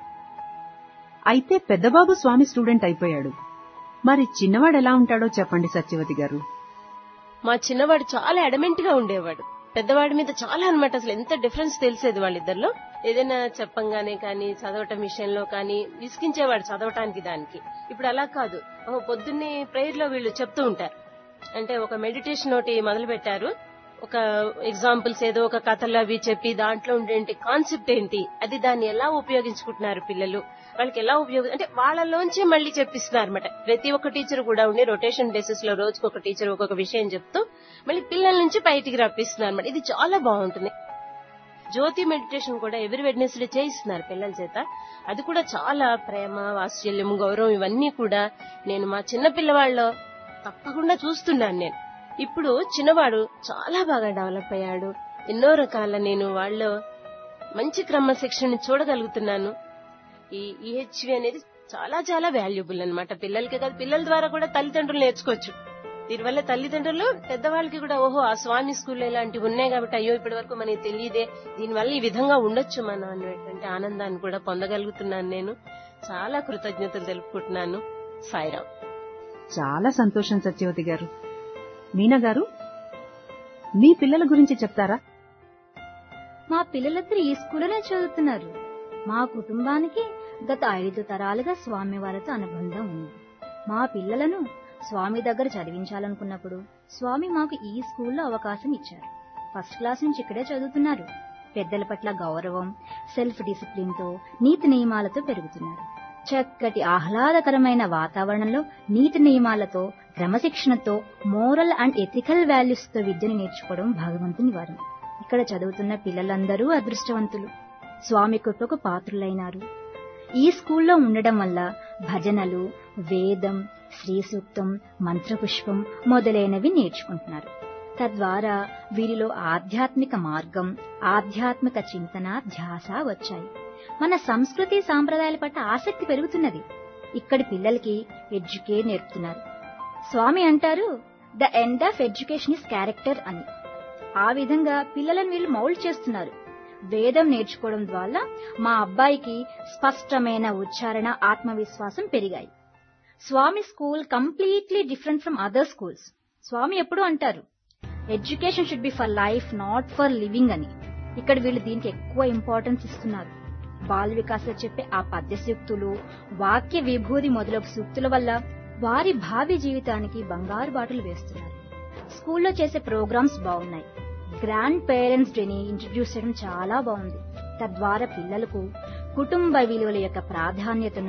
అయితే పెద్దబాబు స్వామి స్టూడెంట్ అయిపోయాడు మరి చిన్నవాడు ఎలా ఉంటాడో చెప్పండి సత్యవతి గారు మా చిన్నవాడు చాలా అడమెంట్ గా ఉండేవాడు పెద్దవాడి మీద చాలా అన్నమాట అసలు ఎంత డిఫరెన్స్ తెలిసేది వాళ్ళిద్దరిలో ఏదైనా చెప్పంగానే కానీ చదవటం విషయంలో కానీ విసిగించేవాడు చదవటానికి దానికి ఇప్పుడు అలా కాదు ఓ పొద్దున్నే ప్రేయర్ లో వీళ్ళు చెప్తూ ఉంటారు అంటే ఒక మెడిటేషన్ ఒకటి మొదలు పెట్టారు ఒక ఎగ్జాంపుల్స్ ఏదో ఒక కథలు అవి చెప్పి దాంట్లో ఉండే కాన్సెప్ట్ ఏంటి అది దాన్ని ఎలా ఉపయోగించుకుంటున్నారు పిల్లలు వాళ్ళకి ఎలా ఉపయోగం అంటే వాళ్ళలోంచి మళ్ళీ చెప్పిస్తున్నారు అనమాట ప్రతి ఒక్క టీచర్ కూడా ఉండి రొటేషన్ బేసిస్ లో రోజుకు ఒక టీచర్ ఒక్కొక్క విషయం చెప్తూ మళ్ళీ పిల్లల నుంచి బయటికి రప్పిస్తున్నారు అనమాట ఇది చాలా బాగుంటుంది జ్యోతి మెడిటేషన్ కూడా ఎవరి వెడ్నెస్డే చేయిస్తున్నారు పిల్లల చేత అది కూడా చాలా ప్రేమ వాత్సల్యం గౌరవం ఇవన్నీ కూడా నేను మా చిన్న పిల్లవాళ్ళలో తప్పకుండా చూస్తున్నాను నేను ఇప్పుడు చిన్నవాడు చాలా బాగా డెవలప్ అయ్యాడు ఎన్నో రకాల నేను వాళ్ళలో మంచి క్రమశిక్షణ చూడగలుగుతున్నాను ఈ ఈహెచ్వి అనేది చాలా చాలా వాల్యుబుల్ అన్నమాట పిల్లలకి కాదు పిల్లల ద్వారా కూడా తల్లిదండ్రులు నేర్చుకోవచ్చు దీనివల్ల తల్లిదండ్రులు పెద్దవాళ్ళకి కూడా ఓహో ఆ స్వామి స్కూల్లో ఇలాంటివి ఉన్నాయి కాబట్టి అయ్యో ఇప్పటి వరకు మనకి తెలియదే దీనివల్ల ఈ విధంగా ఉండొచ్చు మనం అనేటువంటి ఆనందాన్ని కూడా పొందగలుగుతున్నాను నేను చాలా కృతజ్ఞతలు తెలుపుకుంటున్నాను సాయిరామ్ చాలా సంతోషం సత్యవతి గారు మీనా గారు మీ పిల్లల గురించి చెప్తారా మా పిల్లలిద్దరు ఈ స్కూల్లోనే చదువుతున్నారు మా కుటుంబానికి గత ఐదు తరాలుగా స్వామి వారితో అనుబంధం ఉంది మా పిల్లలను స్వామి దగ్గర చదివించాలనుకున్నప్పుడు స్వామి మాకు ఈ స్కూల్లో అవకాశం ఇచ్చారు ఫస్ట్ క్లాస్ నుంచి ఇక్కడే చదువుతున్నారు పెద్దల పట్ల గౌరవం సెల్ఫ్ డిసిప్లిన్ తో నీతి నియమాలతో పెరుగుతున్నారు చక్కటి ఆహ్లాదకరమైన వాతావరణంలో నీతి నియమాలతో క్రమశిక్షణతో మోరల్ అండ్ ఎథికల్ వాల్యూస్ తో విద్యను నేర్చుకోవడం భగవంతుని వరం ఇక్కడ చదువుతున్న పిల్లలందరూ అదృష్టవంతులు స్వామి కృపకు పాత్రులైనారు ఈ స్కూల్లో ఉండడం వల్ల భజనలు వేదం శ్రీ సూక్తం మంత్రపుష్పం మొదలైనవి నేర్చుకుంటున్నారు తద్వారా వీరిలో ఆధ్యాత్మిక మార్గం ఆధ్యాత్మిక చింతన ధ్యాస వచ్చాయి మన సంస్కృతి సాంప్రదాయాల పట్ల ఆసక్తి పెరుగుతున్నది ఇక్కడి పిల్లలకి ఎడ్యుకేట్ నేర్పుతున్నారు స్వామి అంటారు the end of education is character అని ఆ విధంగా పిల్లలను వీళ్ళు మౌల్డ్ చేస్తున్నారు వేదం నేర్చుకోవడం ద్వారా మా అబ్బాయికి స్పష్టమైన ఉచ్చారణ ఆత్మవిశ్వాసం పెరిగాయి Swami school completely different from other schools Swami ఎప్పుడు అంటారు education should be for life not for living అని ఇక్కడ వీళ్ళు దీనికి ఎక్కువ ఇంపార్టెన్స్ ఇస్తున్నారు బాల వికాసలో చెప్పే ఆ పద్య సూక్తులు వాక్య విభూది మొదలగు సూక్తుల వల్ల వారి భావి జీవితానికి బంగారు బాటలు వేస్తున్నారు స్కూల్లో చేసే ప్రోగ్రామ్స్ బాగున్నాయి గ్రాండ్ పేరెంట్స్ డేని ఇంట్రడ్యూస్ చేయడం చాలా బాగుంది తద్వారా పిల్లలకు కుటుంబ విలువల యొక్క ప్రాధాన్యతను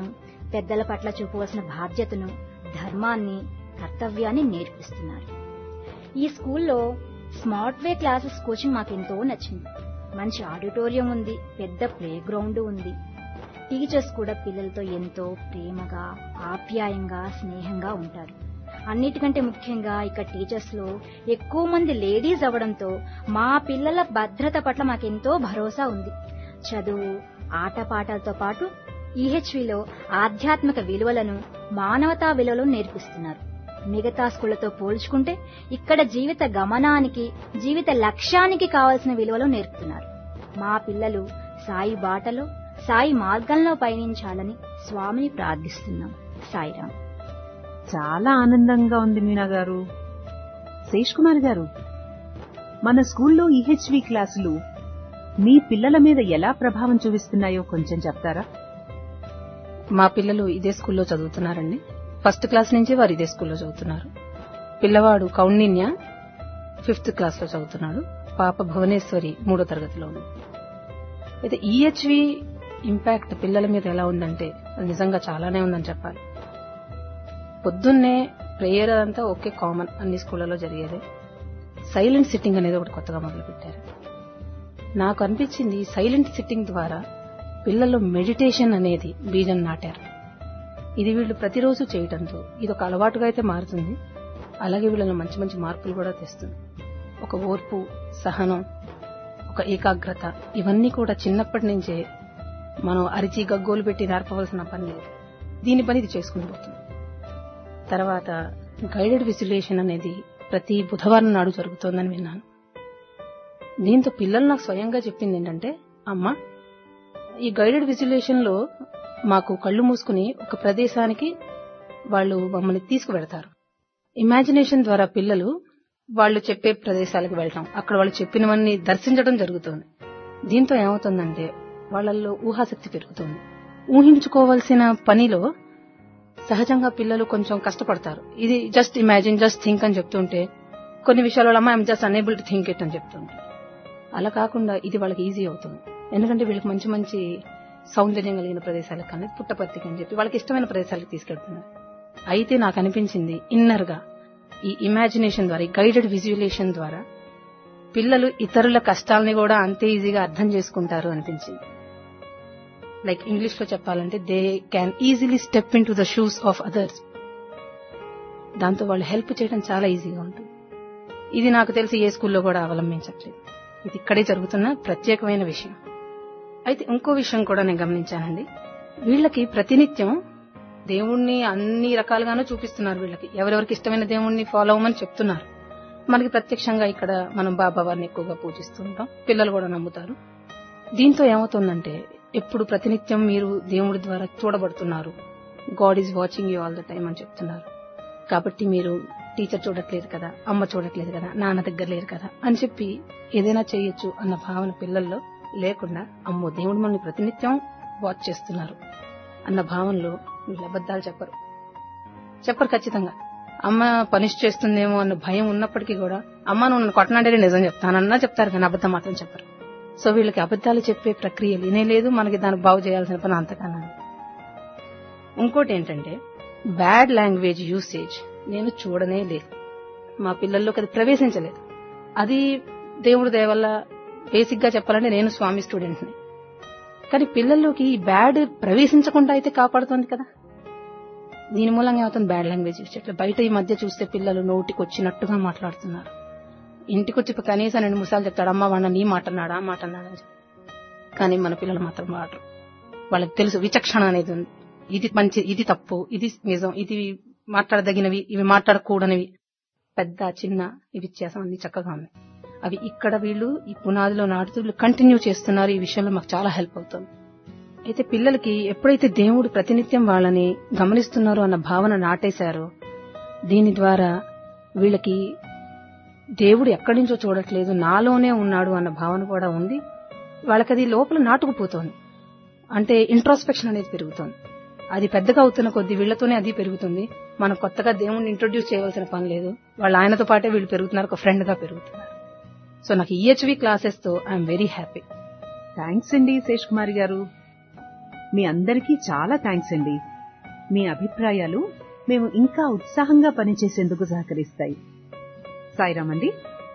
పెద్దల పట్ల చూపవలసిన బాధ్యతను ధర్మాన్ని కర్తవ్యాన్ని నేర్పిస్తున్నారు ఈ స్కూల్లో స్మార్ట్ వే క్లాసెస్ కోచింగ్ మాకెంతో నచ్చింది మంచి ఆడిటోరియం ఉంది పెద్ద ప్లే గ్రౌండ్ ఉంది టీచర్స్ కూడా పిల్లలతో ఎంతో ప్రేమగా ఆప్యాయంగా స్నేహంగా ఉంటారు అన్నిటికంటే ముఖ్యంగా ఇక్కడ టీచర్స్ లో ఎక్కువ మంది లేడీస్ అవడంతో మా పిల్లల భద్రత పట్ల మాకెంతో భరోసా ఉంది చదువు ఆటపాటలతో పాటు ఈహెచ్విలో ఆధ్యాత్మిక విలువలను మానవతా విలువలను నేర్పిస్తున్నారు మిగతా స్కూళ్లతో పోల్చుకుంటే ఇక్కడ జీవిత గమనానికి జీవిత లక్ష్యానికి కావలసిన విలువలు నేర్పుతున్నారు మా పిల్లలు సాయి బాటలో సాయి మార్గంలో పయనించాలని స్వామిని ప్రార్థిస్తున్నాం సాయిరాం చాలా ఆనందంగా ఉంది మీనా గారు శేష్ కుమార్ గారు మన స్కూల్లో ఈహెచ్వి క్లాసులు మీ పిల్లల మీద ఎలా ప్రభావం చూపిస్తున్నాయో కొంచెం చెప్తారా మా పిల్లలు ఇదే స్కూల్లో చదువుతున్నారండి ఫస్ట్ క్లాస్ నుంచి వారు ఇదే స్కూల్లో చదువుతున్నారు పిల్లవాడు కౌండిన్య ఫిఫ్త్ క్లాస్ లో చదువుతున్నాడు పాప భువనేశ్వరి మూడో తరగతిలో ఉంది అయితే ఈహెచ్వి ఇంపాక్ట్ పిల్లల మీద ఎలా ఉందంటే అది నిజంగా చాలానే ఉందని చెప్పాలి పొద్దున్నే ప్రేయర్ అంతా ఓకే కామన్ అన్ని స్కూళ్లలో జరిగేది సైలెంట్ సిట్టింగ్ అనేది ఒకటి కొత్తగా మొదలుపెట్టారు నాకు అనిపించింది సైలెంట్ సిట్టింగ్ ద్వారా పిల్లల్లో మెడిటేషన్ అనేది బీజం నాటారు ఇది వీళ్ళు ప్రతిరోజు చేయటంతో ఇది ఒక అలవాటుగా అయితే మారుతుంది అలాగే వీళ్ళలో మంచి మంచి మార్పులు కూడా తెస్తుంది ఒక ఓర్పు సహనం ఒక ఏకాగ్రత ఇవన్నీ కూడా చిన్నప్పటి నుంచే మనం అరిచి గగ్గోలు పెట్టి నేర్పవలసిన పని లేదు దీని పని ఇది చేసుకుని పోతుంది తర్వాత గైడెడ్ విజిలేషన్ అనేది ప్రతి బుధవారం నాడు జరుగుతోందని విన్నాను దీంతో పిల్లలు నాకు స్వయంగా చెప్పింది ఏంటంటే అమ్మా ఈ గైడెడ్ విజిలేషన్ లో మాకు కళ్ళు మూసుకుని ఒక ప్రదేశానికి వాళ్ళు మమ్మల్ని తీసుకువెడతారు ఇమాజినేషన్ ద్వారా పిల్లలు వాళ్ళు చెప్పే ప్రదేశాలకు వెళ్ళటం అక్కడ వాళ్ళు చెప్పినవన్నీ దర్శించడం జరుగుతుంది దీంతో ఏమవుతుందంటే వాళ్ళల్లో ఊహాశక్తి పెరుగుతుంది ఊహించుకోవాల్సిన పనిలో సహజంగా పిల్లలు కొంచెం కష్టపడతారు ఇది జస్ట్ ఇమాజిన్ జస్ట్ థింక్ అని చెప్తుంటే కొన్ని విషయాల అమ్మ I'm just unable to think it అని చెప్తుంటారు అలా కాకుండా ఇది వాళ్ళకి ఈజీ అవుతుంది ఎందుకంటే వీళ్ళకి మంచి మంచి సౌందర్యం కలిగిన ప్రదేశాలకు కానీ పుట్టపర్తికి అని చెప్పి వాళ్ళకి ఇష్టమైన ప్రదేశాలకు తీసుకెళ్తున్నారు అయితే నాకు అనిపించింది ఇన్నర్ గా ఈ ఇమాజినేషన్ ద్వారా ఈ గైడెడ్ విజువలేషన్ ద్వారా పిల్లలు ఇతరుల కష్టాలని కూడా అంతే ఈజీగా అర్థం చేసుకుంటారు అనిపించింది లైక్ ఇంగ్లీష్ లో చెప్పాలంటే they can easily step into the shoes of others దాంతో వాళ్ళు హెల్ప్ చేయడం చాలా ఈజీగా ఉంటుంది ఇది నాకు తెలిసి ఏ స్కూల్లో కూడా అవలంబించట్లేదు ఇది ఇక్కడే జరుగుతున్న ప్రత్యేకమైన విషయం అయితే ఇంకో విషయం కూడా నేను గమనించానండి వీళ్ళకి ప్రతినిత్యం దేవుణ్ణి అన్ని రకాలుగానూ చూపిస్తున్నారు వీళ్ళకి ఎవరెవరికి ఇష్టమైన దేవుణ్ణి ఫాలో అవ్వమని చెప్తున్నారు మనకి ప్రత్యక్షంగా ఇక్కడ మనం బాబా వారిని ఎక్కువగా పూజిస్తుంటాం పిల్లలు కూడా నమ్ముతారు దీంతో ఏమవుతుందంటే ఎప్పుడు ప్రతినిత్యం మీరు దేవుడి ద్వారా చూడబడుతున్నారు God is watching you all the time అని చెప్తున్నారు కాబట్టి మీరు టీచర్ చూడట్లేదు కదా అమ్మ చూడట్లేదు కదా నాన్న దగ్గర లేరు కదా అని చెప్పి ఏదైనా చేయొచ్చు అన్న భావన పిల్లల్లో లేకుండా అమ్మో దేవుడు మనల్ని ప్రతినిత్యం వాచ్ చేస్తున్నారు అన్న భావనలో వీళ్ళు అబద్దాలు చెప్పరు చెప్పరు ఖచ్చితంగా అమ్మ పనిష్ చేస్తుందేమో అన్న భయం ఉన్నప్పటికీ కూడా అమ్మ నువ్వు నన్ను కొట్టనాడే నిజం చెప్తానన్నా చెప్తారు కానీ అబద్ధం మాత్రం చెప్పరు సో వీళ్ళకి అబద్దాలు చెప్పే ప్రక్రియ లేనే లేదు మనకి దాన్ని బాగు చేయాల్సిన పని అంతకన్నా ఇంకోటి ఏంటంటే బ్యాడ్ లాంగ్వేజ్ యూసేజ్ నేను చూడనే లేదు మా పిల్లల్లోకి అది ప్రవేశించలేదు అది దేవుడి దయ వల్ల బేసిక్ గా చెప్పాలంటే నేను స్వామి స్టూడెంట్ని కానీ పిల్లల్లోకి ఈ బ్యాడ్ ప్రవేశించకుండా అయితే కాపాడుతోంది కదా దీని మూలంగా ఏమవుతుంది బ్యాడ్ లాంగ్వేజ్ యూజ్ చేయట్లేదు బయట ఈ మధ్య చూస్తే పిల్లలు నోటికి వచ్చినట్టుగా మాట్లాడుతున్నారు ఇంటికి వచ్చి కనీసం రెండు ముసాలు చెప్తాడు అమ్మ వాడిన నీ మాట అన్నాడా ఆ మాట అన్నాడా అని కానీ మన పిల్లలు మాత్రం వాడరు వాళ్ళకి తెలుసు విచక్షణ అనేది ఉంది ఇది మంచి ఇది తప్పు ఇది నిజం ఇది మాట్లాడదగినవి ఇవి మాట్లాడకూడనివి పెద్ద చిన్న ఇవి వ్యత్యాసం అన్ని చక్కగా ఉన్నాయి అవి ఇక్కడ వీళ్ళు ఈ పునాదిలో నాటుతూ వీళ్ళు కంటిన్యూ చేస్తున్నారు ఈ విషయంలో మాకు చాలా హెల్ప్ అవుతుంది అయితే పిల్లలకి ఎప్పుడైతే దేవుడు ప్రతినిత్యం వాళ్ళని గమనిస్తున్నారో అన్న భావన నాటేశారో దీని ద్వారా వీళ్ళకి దేవుడు ఎక్కడి నుంచో చూడట్లేదు నాలోనే ఉన్నాడు అన్న భావన కూడా ఉంది వాళ్ళకి అది లోపల నాటుకుపోతోంది అంటే ఇంట్రోస్పెక్షన్ అనేది పెరుగుతోంది అది పెద్దగా అవుతున్న కొద్ది వీళ్లతోనే అది పెరుగుతుంది మనం కొత్తగా దేవుణ్ణి ఇంట్రొడ్యూస్ చేయవలసిన పని లేదు వాళ్ళ ఆయనతో పాటే వీళ్ళు పెరుగుతున్నారు ఒక ఫ్రెండ్ గా పెరుగుతున్నారు సో నాకు ఈహెచ్వి క్లాసెస్ తో ఐఎమ్ వెరీ హ్యాపీ థ్యాంక్స్ అండి శేష్ కుమార్ గారు మీ అందరికీ చాలా థ్యాంక్స్ అండి మీ అభిప్రాయాలు మేము ఇంకా ఉత్సాహంగా పనిచేసేందుకు సహకరిస్తాయి సాయిరామ్ అండి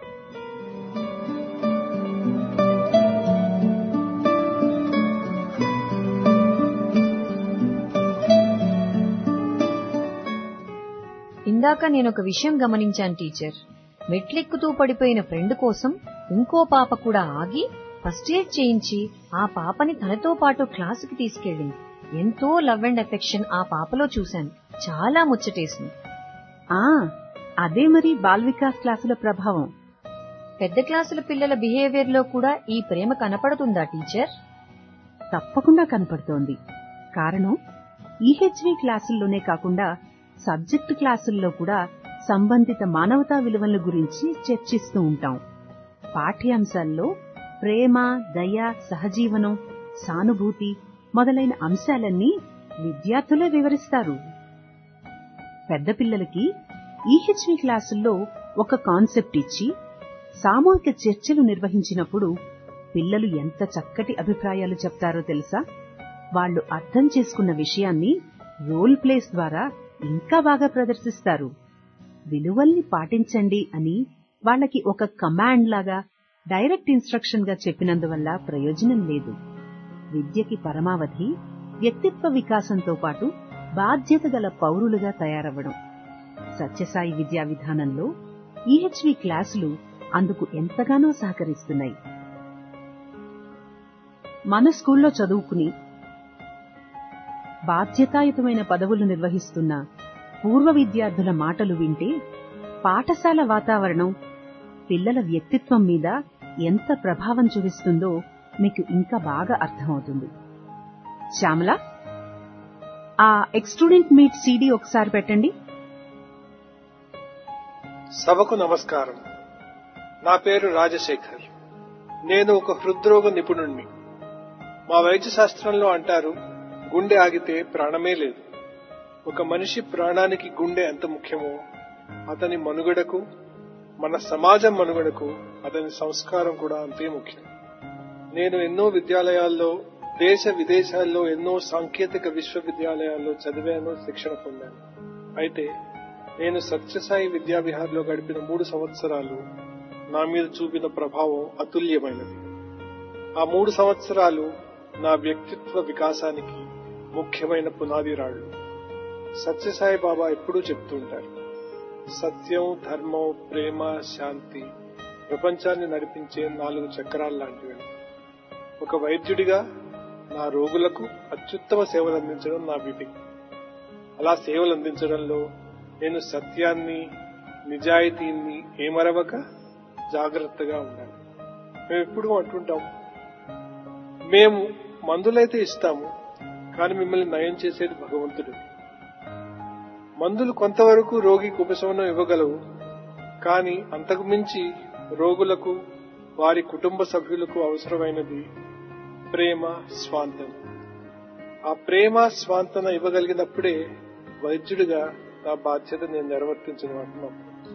ఇందాక నేను ఒక విషయం గమనించాను టీచర్ మెట్లెక్కుతూ పడిపోయిన ఫ్రెండ్ కోసం ఇంకో పాప కూడా ఆగి ఫస్ట్ ఎయిడ్ చేయించి ఆ పాపని తనతో పాటు క్లాసుకి తీసుకెళ్ళింది ఎంతో లవ్ అండ్ అఫెక్షన్ ఆ పాపలో చూశాను చాలా ముచ్చటేసింది ఆ అదే మరి బాల్ వికాస్ క్లాసుల ప్రభావం పెద్ద క్లాసుల పిల్లల బిహేవియర్ లో కూడా ఈ ప్రేమ కనపడుతుందా టీచర్ తప్పకుండా కనపడుతోంది కారణం ఈహెచ్వి క్లాసుల్లోనే కాకుండా సబ్జెక్టు క్లాసుల్లో కూడా సంబంధిత మానవతా విలువల గురించి చర్చిస్తూ ఉంటాం పాఠ్యాంశాల్లో ప్రేమ దయ సహజీవనం సానుభూతి మొదలైన అంశాలన్నీ విద్యార్థులే వివరిస్తారు పెద్ద పిల్లలకి ఈహెచ్వి క్లాసుల్లో ఒక కాన్సెప్ట్ ఇచ్చి సామూహిక చర్చలు నిర్వహించినప్పుడు పిల్లలు ఎంత చక్కటి అభిప్రాయాలు చెప్తారో తెలుసా వాళ్ళు అర్థం చేసుకున్న విషయాన్ని రోల్ ప్లేస్ ద్వారా ఇంకా బాగా ప్రదర్శిస్తారు విలువల్ని పాటించండి అని వాళ్ళకి ఒక కమాండ్ లాగా డైరెక్ట్ ఇన్స్ట్రక్షన్ గా చెప్పినందువల్ల ప్రయోజనం లేదు విద్యకి పరమావధి వ్యక్తిత్వ వికాసంతో పాటు బాధ్యత గల పౌరులుగా తయారవ్వడం సత్యసాయి విద్యా విధానంలో ఈహెచ్వి క్లాసులు అందుకు ఎంతగానో సహకరిస్తున్నాయి మన స్కూల్లో చదువుకుని బాధ్యతాయుతమైన పదవులు నిర్వహిస్తున్న పూర్వ విద్యార్థుల మాటలు వింటే పాఠశాల వాతావరణం పిల్లల వ్యక్తిత్వం మీద ఎంత ప్రభావం చూపిస్తుందో మీకు ఇంకా బాగా అర్థమవుతుంది శ్యామల ఆ ఎక్స్టూడెంట్ మీట్ సీడీ ఒకసారి పెట్టండి సభకు నమస్కారం నా పేరు రాజశేఖర్ నేను ఒక హృద్రోగ నిపుణుణ్ణి మా వైద్య శాస్త్రంలో అంటారు గుండె ఆగితే ప్రాణమే లేదు ఒక మనిషి ప్రాణానికి గుండె ఎంత ముఖ్యమో అతని మనుగడకు మన సమాజం మనుగడకు అతని సంస్కారం కూడా అంతే ముఖ్యం నేను ఎన్నో విద్యాలయాల్లో దేశ విదేశాల్లో ఎన్నో సాంకేతిక విశ్వవిద్యాలయాల్లో చదివాను శిక్షణ పొందాను అయితే నేను సత్యసాయి విద్యావిహార్లో గడిపిన మూడు సంవత్సరాలు నా మీద చూపిన ప్రభావం అతుల్యమైనది ఆ మూడు సంవత్సరాలు నా వ్యక్తిత్వ వికాసానికి ముఖ్యమైన పునాది రాళ్లు సత్యసాయి బాబా ఎప్పుడూ చెప్తుంటారు సత్యం ధర్మం ప్రేమ శాంతి ప్రపంచాన్ని నడిపించే నాలుగు చక్రాలు లాంటివి ఒక వైద్యుడిగా నా రోగులకు అత్యుత్తమ సేవలు అందించడం నా విధి అలా సేవలు అందించడంలో నేను సత్యాన్ని నిజాయితీని ఏమరవక జాగ్రత్తగా ఉండాలి మేము ఎప్పుడు అంటుంటాం మేము మందులైతే ఇస్తాము కానీ మిమ్మల్ని నయం చేసేది భగవంతుడు మందులు కొంతవరకు రోగికి ఉపశమనం ఇవ్వగలవు కానీ అంతకు మించి రోగులకు వారి కుటుంబ సభ్యులకు అవసరమైనది ప్రేమ స్వాంతన ఆ ప్రేమ స్వాంతన ఇవ్వగలిగినప్పుడే వైద్యుడిగా నా బాధ్యత నేను నిర్వర్తించిన వాటిని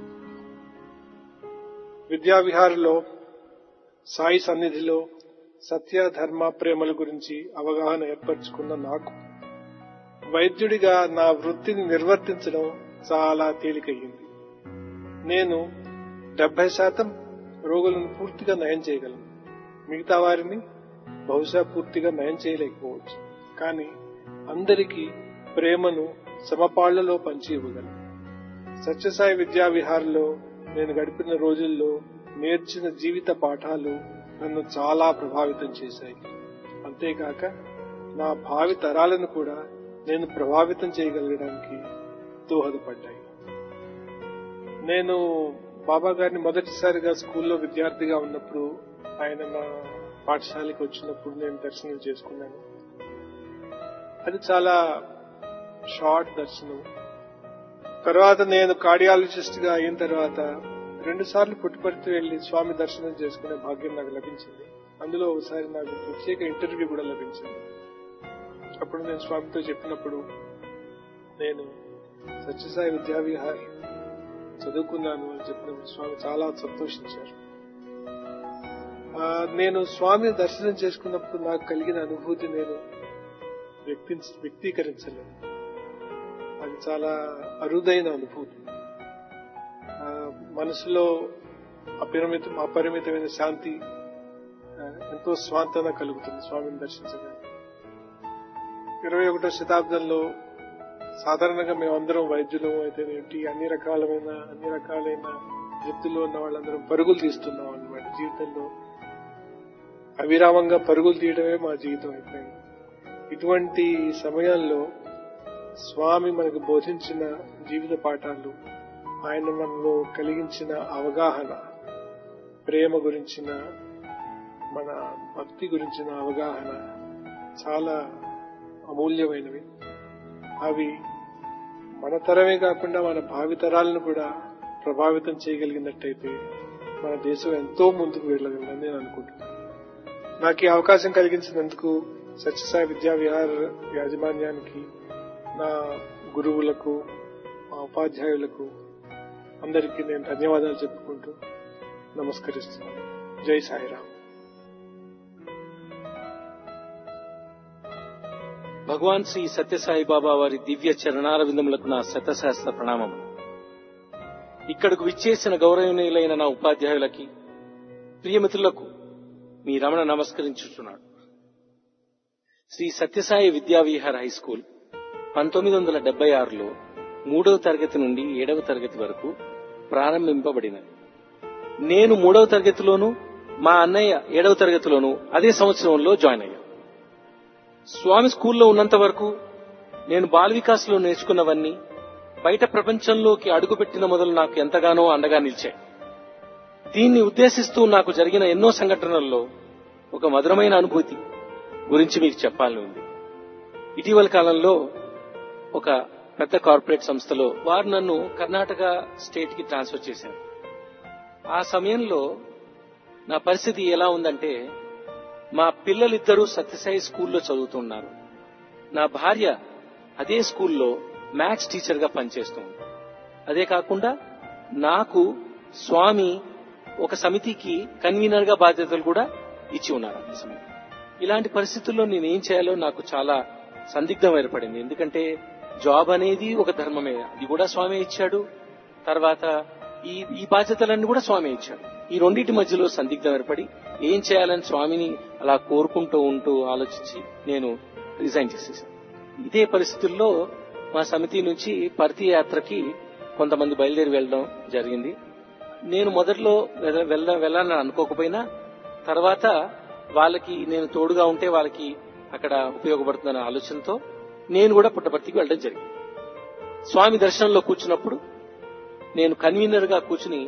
విద్యావిహార్లో సాయి సన్నిధిలో సత్య ధర్మ ప్రేమల గురించి అవగాహన ఏర్పరచుకున్న నాకు వైద్యుడిగా నా వృత్తిని నిర్వర్తించడం చాలా తేలికయ్యింది నేను డెబ్బై శాతం రోగులను పూర్తిగా నయం చేయగలను మిగతా వారిని బహుశా పూర్తిగా నయం చేయలేకపోవచ్చు కానీ అందరికీ ప్రేమను సమపాళ్లలో పంచి ఇవ్వగలను సత్యసాయి విద్యా విహార్లో నేను గడిపిన రోజుల్లో నేర్చిన జీవిత పాఠాలు నన్ను చాలా ప్రభావితం చేశాయి అంతేకాక నా భావి తరాలను కూడా నేను ప్రభావితం చేయగలగడానికి దోహదపడ్డాయి నేను బాబా గారిని మొదటిసారిగా స్కూల్లో విద్యార్థిగా ఉన్నప్పుడు ఆయన నా పాఠశాలకి వచ్చినప్పుడు నేను దర్శనం చేసుకున్నాను అది చాలా షార్ట్ దర్శనం తర్వాత నేను కార్డియాలజిస్ట్ గా అయిన తర్వాత రెండు సార్లు పుట్టుపర్తి వెళ్లి స్వామి దర్శనం చేసుకునే భాగ్యం నాకు లభించింది అందులో ఒకసారి నాకు ప్రత్యేక ఇంటర్వ్యూ కూడా లభించింది అప్పుడు నేను స్వామితో చెప్పినప్పుడు నేను సత్యసాయి విద్యావిహార్ చదువుకున్నాను అని చెప్పినప్పుడు స్వామి చాలా సంతోషించారు నేను స్వామిని దర్శనం చేసుకున్నప్పుడు నాకు కలిగిన అనుభూతి నేను వ్యక్తి వ్యక్తీకరించలేను చాలా అరుదైన అనుభూతి ఆ, మనసులో అపరిమిత అపరిమితమైన శాంతి ఆ, ఎంతో స్వాంతన కలుగుతుంది స్వామిని దర్శించగానే ఇరవై ఒకటో శతాబ్దంలో సాధారణంగా మేమందరం వైద్యులు అయితేనేంటి అన్ని రకాలమైన అన్ని రకాలైన వృత్తిలో ఉన్న వాళ్ళందరం పరుగులు తీస్తున్నాం అన్నమాట జీవితంలో అవిరామంగా పరుగులు తీయడమే మా జీవితం అయిపోయింది ఇటువంటి సమయాల్లో స్వామి మనకు బోధించిన జీవిత పాఠాలు ఆయన మనలో కలిగించిన అవగాహన ప్రేమ గురించిన మన భక్తి గురించిన అవగాహన చాలా అమూల్యమైనవి అవి మన తరమే కాకుండా మన భావితరాలను కూడా ప్రభావితం చేయగలిగినట్టయితే మన దేశం ఎంతో ముందుకు వెళ్ళగలదని నేను అనుకుంటున్నాను నాకు ఈ అవకాశం కలిగించినందుకు సత్యసాయి విద్యా విహార్ యాజమాన్యానికి నా గురువులకు మా ఉపాధ్యాయులకు అందరికీ నేను ధన్యవాదాలు చెప్పుకుంటూ నమస్కరిస్తున్నాను జై సాయిరామ్ భగవాన్ శ్రీ సత్యసాయి బాబా వారి దివ్య చరణాల విందములకు నా శతశాస్త్ర ప్రణామం ఇక్కడకు విచ్చేసిన గౌరవనీయులైన నా ఉపాధ్యాయులకి ప్రియమిత్రులకు మీ రమణ నమస్కరించుచున్నాడు శ్రీ సత్యసాయి విద్యావిహార్ హై స్కూల్ పంతొమ్మిది వందల డెబ్బై ఆరులో మూడవ తరగతి నుండి ఏడవ తరగతి వరకు ప్రారంభింపబడినది నేను మూడవ తరగతిలోను మా అన్నయ్య ఏడవ తరగతిలోను అదే సంవత్సరంలో జాయిన్ అయ్యాను స్వామి స్కూల్లో ఉన్నంత వరకు నేను బాల వికాస్లో నేర్చుకున్నవన్నీ బయట ప్రపంచంలోకి అడుగుపెట్టిన మొదలు నాకు ఎంతగానో అండగా నిలిచాయి దీన్ని ఉద్దేశిస్తూ నాకు జరిగిన ఎన్నో సంఘటనల్లో ఒక మధురమైన అనుభూతి గురించి మీకు చెప్పాలని ఉంది ఇటీవల కాలంలో ఒక పెద్ద కార్పొరేట్ సంస్థలో వారు నన్ను కర్ణాటక స్టేట్ కి ట్రాన్స్ఫర్ చేశారు ఆ సమయంలో నా పరిస్థితి ఎలా ఉందంటే మా పిల్లలిద్దరూ సత్యసాయి స్కూల్లో చదువుతున్నారు నా భార్య అదే స్కూల్లో మ్యాథ్స్ టీచర్ గా పనిచేస్తుంది అదే కాకుండా నాకు స్వామి ఒక సమితికి కన్వీనర్ గా బాధ్యతలు కూడా ఇచ్చి ఉన్నారు ఆ సమయం ఇలాంటి పరిస్థితుల్లో నేను ఏం చేయాలో నాకు చాలా సందిగ్ధం ఏర్పడింది ఎందుకంటే జాబ్ అనేది ఒక ధర్మమే అది కూడా స్వామి ఇచ్చాడు తర్వాత ఈ ఈ బాధ్యతలన్నీ కూడా స్వామి ఇచ్చాడు ఈ రెండింటి మధ్యలో సందిగ్ధం ఏర్పడి ఏం చేయాలని స్వామిని అలా కోరుకుంటూ ఉంటూ ఆలోచించి నేను రిజైన్ చేసేసాను ఇదే పరిస్థితుల్లో మా సమితి నుంచి పర్తి యాత్రకి కొంతమంది బయలుదేరి వెళ్ళడం జరిగింది నేను మొదట్లో వెళ్ళ- వెళ్ళ వెళ్ళాలని అనుకోకపోయినా తర్వాత వాళ్ళకి నేను తోడుగా ఉంటే వాళ్ళకి అక్కడ ఉపయోగపడుతుందనే ఆలోచనతో నేను కూడా పుట్టపర్తికి వెళ్ళడం జరిగింది స్వామి దర్శనంలో కూర్చున్నప్పుడు నేను కన్వీనర్ గా కూర్చుని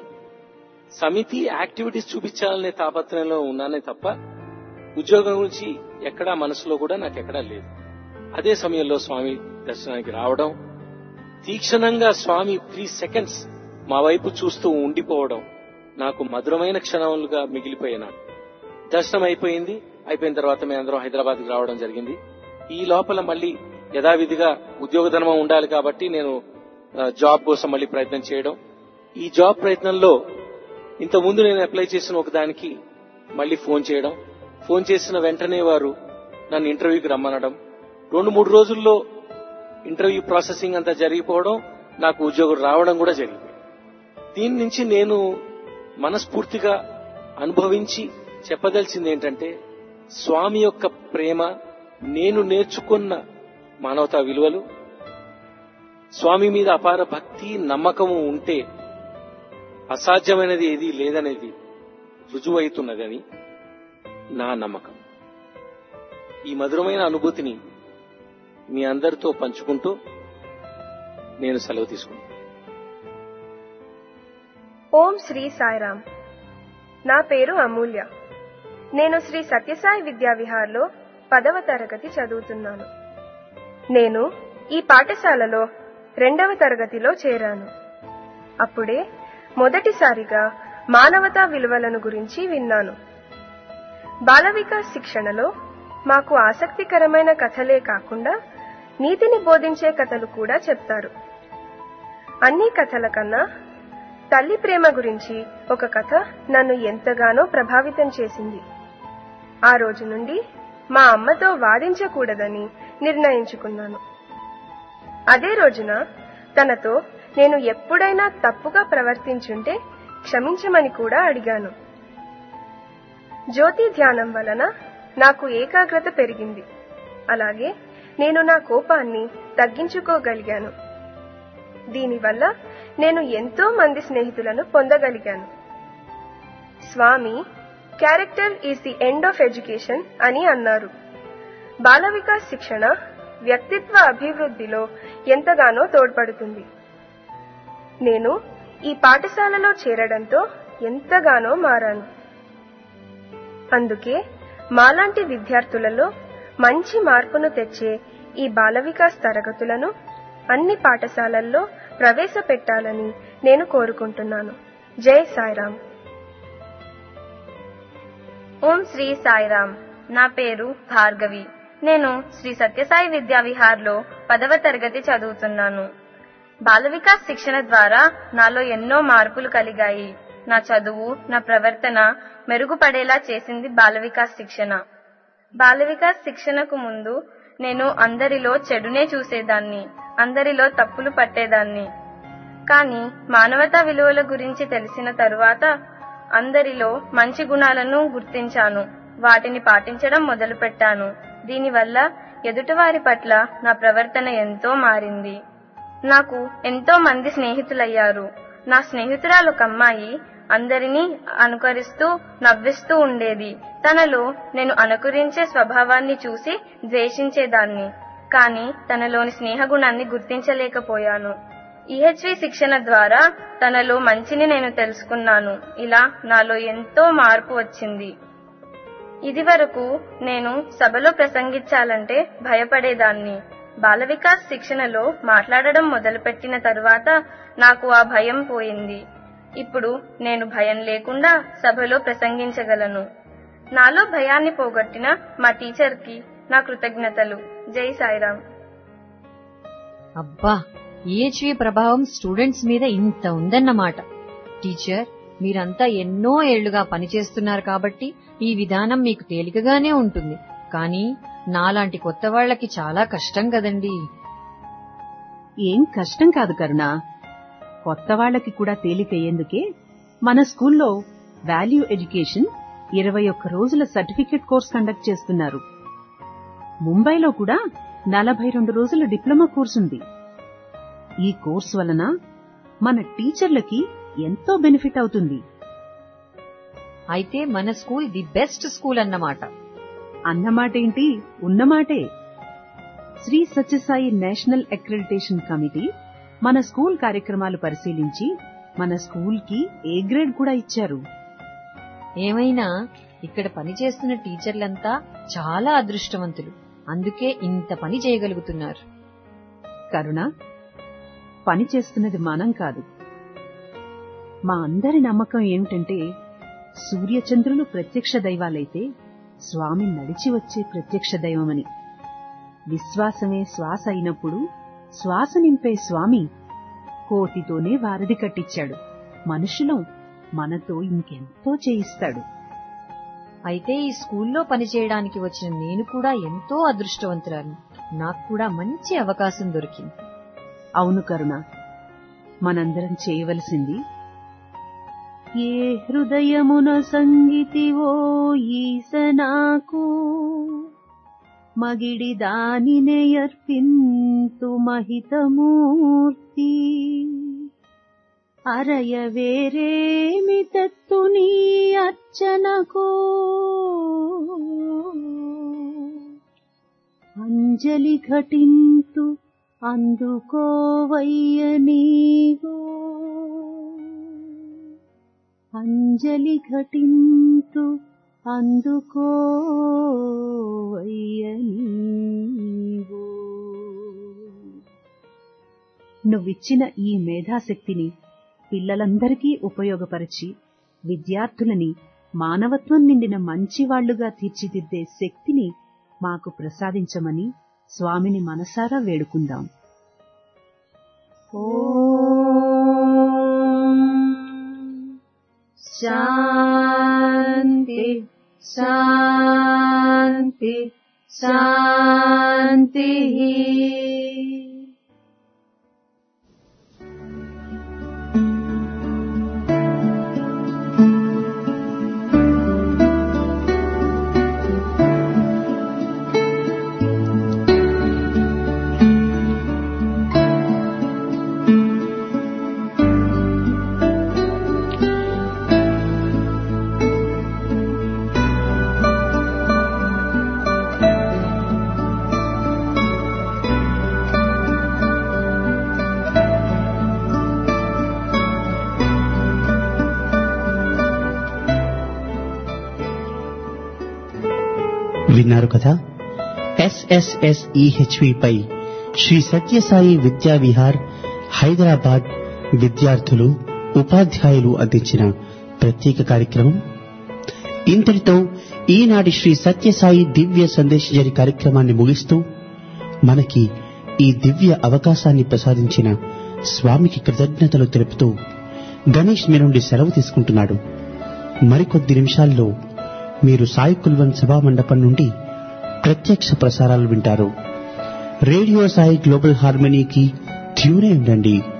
సమితి యాక్టివిటీస్ చూపించాలనే తాపత్రయంలో ఉన్నానే తప్ప ఉద్యోగం గురించి ఎక్కడా మనసులో కూడా నాకు ఎక్కడా లేదు అదే సమయంలో స్వామి దర్శనానికి రావడం తీక్షణంగా స్వామి త్రీ సెకండ్స్ మా వైపు చూస్తూ ఉండిపోవడం నాకు మధురమైన క్షణాలుగా మిగిలిపోయినాడు దర్శనం అయిపోయింది అయిపోయిన తర్వాత మేమందరం హైదరాబాద్కి రావడం జరిగింది ఈ లోపల మళ్ళీ యథావిధిగా ఉద్యోగ ధర్మం ఉండాలి కాబట్టి నేను ఆ, జాబ్ కోసం మళ్ళీ ప్రయత్నం చేయడం ఈ జాబ్ ప్రయత్నంలో ఇంత ముందు నేను అప్లై చేసిన ఒక దానికి మళ్ళీ ఫోన్ చేయడం ఫోన్ చేసిన వెంటనే వారు నన్ను ఇంటర్వ్యూకి రమ్మనడం రెండు మూడు రోజుల్లో ఇంటర్వ్యూ ప్రాసెసింగ్ అంతా జరిగిపోవడం నాకు ఉద్యోగం రావడం కూడా జరిగింది దీని నుంచి నేను మనస్ఫూర్తిగా అనుభవించి చెప్పదలిచింది ఏంటంటే స్వామి యొక్క ప్రేమ నేను నేర్చుకున్న మానవతా విలువలు స్వామి మీద అపార భక్తి నమ్మకము ఉంటే అసాధ్యమైనది ఏది లేదనేది రుజువైతున్నదని నా నమ్మకం ఈ మధురమైన అనుభూతిని మీ అందరితో పంచుకుంటూ నేను సెలవు తీసుకుంటాను ఓం శ్రీ సాయిరామ్ నా పేరు అమూల్య నేను శ్రీ సత్యసాయి విద్యా విహార్లో పదవ తరగతి చదువుతున్నాను నేను ఈ పాఠశాలలో రెండవ తరగతిలో చేరాను అప్పుడే మొదటిసారిగా మానవతా విలువలను గురించి విన్నాను బాల వికాస్ శిక్షణలో మాకు ఆసక్తికరమైన కథలే కాకుండా నీతిని బోధించే కథలు కూడా చెప్తారు అన్ని కథల కన్నా తల్లి ప్రేమ గురించి ఒక కథ నన్ను ఎంతగానో ప్రభావితం చేసింది ఆ రోజు నుండి మా అమ్మతో వాదించకూడదని నిర్ణయించుకున్నాను అదే రోజున తనతో నేను ఎప్పుడైనా తప్పుగా ప్రవర్తించుంటే క్షమించమని కూడా అడిగాను జ్యోతి ధ్యానం వలన నాకు ఏకాగ్రత పెరిగింది అలాగే నేను నా కోపాన్ని తగ్గించుకోగలిగాను దీనివల్ల నేను ఎంతో మంది స్నేహితులను పొందగలిగాను Swami character is the end of education అని అన్నారు బాల వికాస్ శిక్షణ వ్యక్తిత్వ అభివృద్ధిలో ఎంతగానో తోడ్పడుతుంది నేను ఈ పాఠశాలలో చేరడంతో ఎంతగానో మారాను అందుకే మాలాంటి విద్యార్థులలో మంచి మార్పును తెచ్చే ఈ బాల వికాస్ తరగతులను అన్ని పాఠశాలల్లో ప్రవేశపెట్టాలని నేను కోరుకుంటున్నాను జై సాయిరాం ఓం శ్రీ సాయిరామ్ నా పేరు భార్గవి నేను శ్రీ సత్యసాయి విద్యా విహార్లో పదవ తరగతి చదువుతున్నాను బాల వికాస్ శిక్షణ ద్వారా నాలో ఎన్నో మార్పులు కలిగాయి నా చదువు నా ప్రవర్తన మెరుగుపడేలా చేసింది బాల వికాస్ శిక్షణ బాల వికాస్ శిక్షణకు ముందు నేను అందరిలో చెడునే చూసేదాన్ని అందరిలో తప్పులు పట్టేదాన్ని కానీ మానవతా విలువల గురించి తెలిసిన తరువాత అందరిలో మంచి గుణాలను గుర్తించాను వాటిని పాటించడం మొదలుపెట్టాను దీనివల్ల ఎదుటివారి పట్ల నా ప్రవర్తన ఎంతో మారింది నాకు ఎంతో మంది స్నేహితులయ్యారు నా స్నేహితురాలు ఒక అమ్మాయి అందరినీ అనుకరిస్తూ నవ్విస్తూ ఉండేది తనలో నేను అనుకరించే స్వభావాన్ని చూసి ద్వేషించేదాన్ని కానీ తనలోని స్నేహగుణాన్ని గుర్తించలేకపోయాను ఈహెచ్వి శిక్షణ ద్వారా తనలో మంచిని నేను తెలుసుకున్నాను ఇలా నాలో ఎంతో మార్పు వచ్చింది ఇది వరకు నేను సభలో ప్రసంగించాలంటే భయపడేదాన్ని బాల వికాస్ శిక్షణలో మాట్లాడడం మొదలుపెట్టిన తరువాత నాకు ఆ భయం పోయింది ఇప్పుడు నేను భయం లేకుండా సభలో ప్రసంగించగలను నాలో భయాన్ని పోగొట్టిన మా టీచర్కి నా కృతజ్ఞతలు జై సాయిరాం అబ్బా ఈహెచ్వి ప్రభావం స్టూడెంట్స్ మీద ఇంత ఉందన్నమాట టీచర్ మీరంతా ఎన్నో ఏళ్లుగా పనిచేస్తున్నారు కాబట్టి ఈ విధానం మీకు తేలికగానే ఉంటుంది కానీ నాలాంటి కొత్త వాళ్లకి చాలా కష్టం కదండి ఏం కష్టం కాదు కరుణ కొత్త వాళ్ళకి కూడా తేలికయ్యేందుకే మన స్కూల్లో వాల్యూ ఎడ్యుకేషన్ ఇరవై ఒక్క రోజుల సర్టిఫికెట్ కోర్స్ కండక్ట్ చేస్తున్నారు ముంబైలో కూడా నలభై రెండు రోజుల డిప్లొమా కోర్సు ఉంది ఈ కోర్స్ వలన మన టీచర్లకి ఎంతో బెనిఫిట్ అవుతుంది అయితే మన స్కూల్ ది బెస్ట్ స్కూల్ అన్నమాట అన్నమాటేంటి ఉన్నమాటే Shri Sathya Sai national accreditation committee మన స్కూల్ కార్యక్రమాలు పరిశీలించి మన స్కూల్ కి ఏ గ్రేడ్ కూడా ఇచ్చారు ఏమైనా ఇక్కడ పనిచేస్తున్న టీచర్లంతా చాలా అదృష్టవంతులు అందుకే ఇంత పని చేయగలుగుతున్నారు కరుణ పని చేస్తున్నది మనం కాదు మా అందరి నమ్మకం ఏమిటంటే సూర్యచంద్రులు ప్రత్యక్ష దైవాలైతే స్వామి నడిచి వచ్చే ప్రత్యక్ష దైవమని విశ్వాసమే శ్వాస అయినప్పుడు శ్వాస నింపే స్వామి కోతితోనే వారధి కట్టించాడు మనుషులం మనతో ఇంకెంతో చేయిస్తాడు అయితే ఈ స్కూల్లో పనిచేయడానికి వచ్చిన నేను కూడా ఎంతో అదృష్టవంతురాలు నాకు కూడా మంచి అవకాశం దొరికింది అవును కరుణ మనందరం చేయవలసింది ఏ హృదయమున సంగీతివో ఈస నాకు మగిడి దానినే అర్పింతు మహితమూర్తి అరయ వేరేమి తత్తు నీ అర్చనకు అంజలి ఘటింతు అందుకోవయ్య నీవు అంజలి ఘటింతు అందుకోవయ్య నీవు నువ్విచ్చిన ఈ మేధాశక్తిని పిల్లలందరికీ ఉపయోగపరిచి విద్యార్థులని మానవత్వం నిండిన మంచివాళ్లుగా తీర్చిదిద్దే శక్తిని మాకు ప్రసాదించమని స్వామిని మనసారా వేడుకుందాం శాంతి శాంతి శాంతి విన్నారు కదా ఎస్ఎస్ఎస్ఈహెచ్వి పై శ్రీ సత్యసాయి విద్యా విహార్ హైదరాబాద్ విద్యార్థులు ఉపాధ్యాయులు అందించిన ప్రత్యేక కార్యక్రమం ఇంతటితో ఈనాటి శ్రీ సత్యసాయి దివ్య సందేశజరి కార్యక్రమాన్ని ముగిస్తూ మనకి ఈ దివ్య అవకాశాన్ని ప్రసాదించిన స్వామికి కృతజ్ఞతలు తెలుపుతూ గణేష్ మీ నుండి సెలవు తీసుకుంటున్నాడు మరికొద్ది నిమిషాల్లో మీరు సాయి కుల్వన్ సభా మండపం నుండి ప్రత్యక్ష ప్రసారాలు వింటారు రేడియో సాయి గ్లోబల్ హార్మనీకి ట్యూనే ఉండండి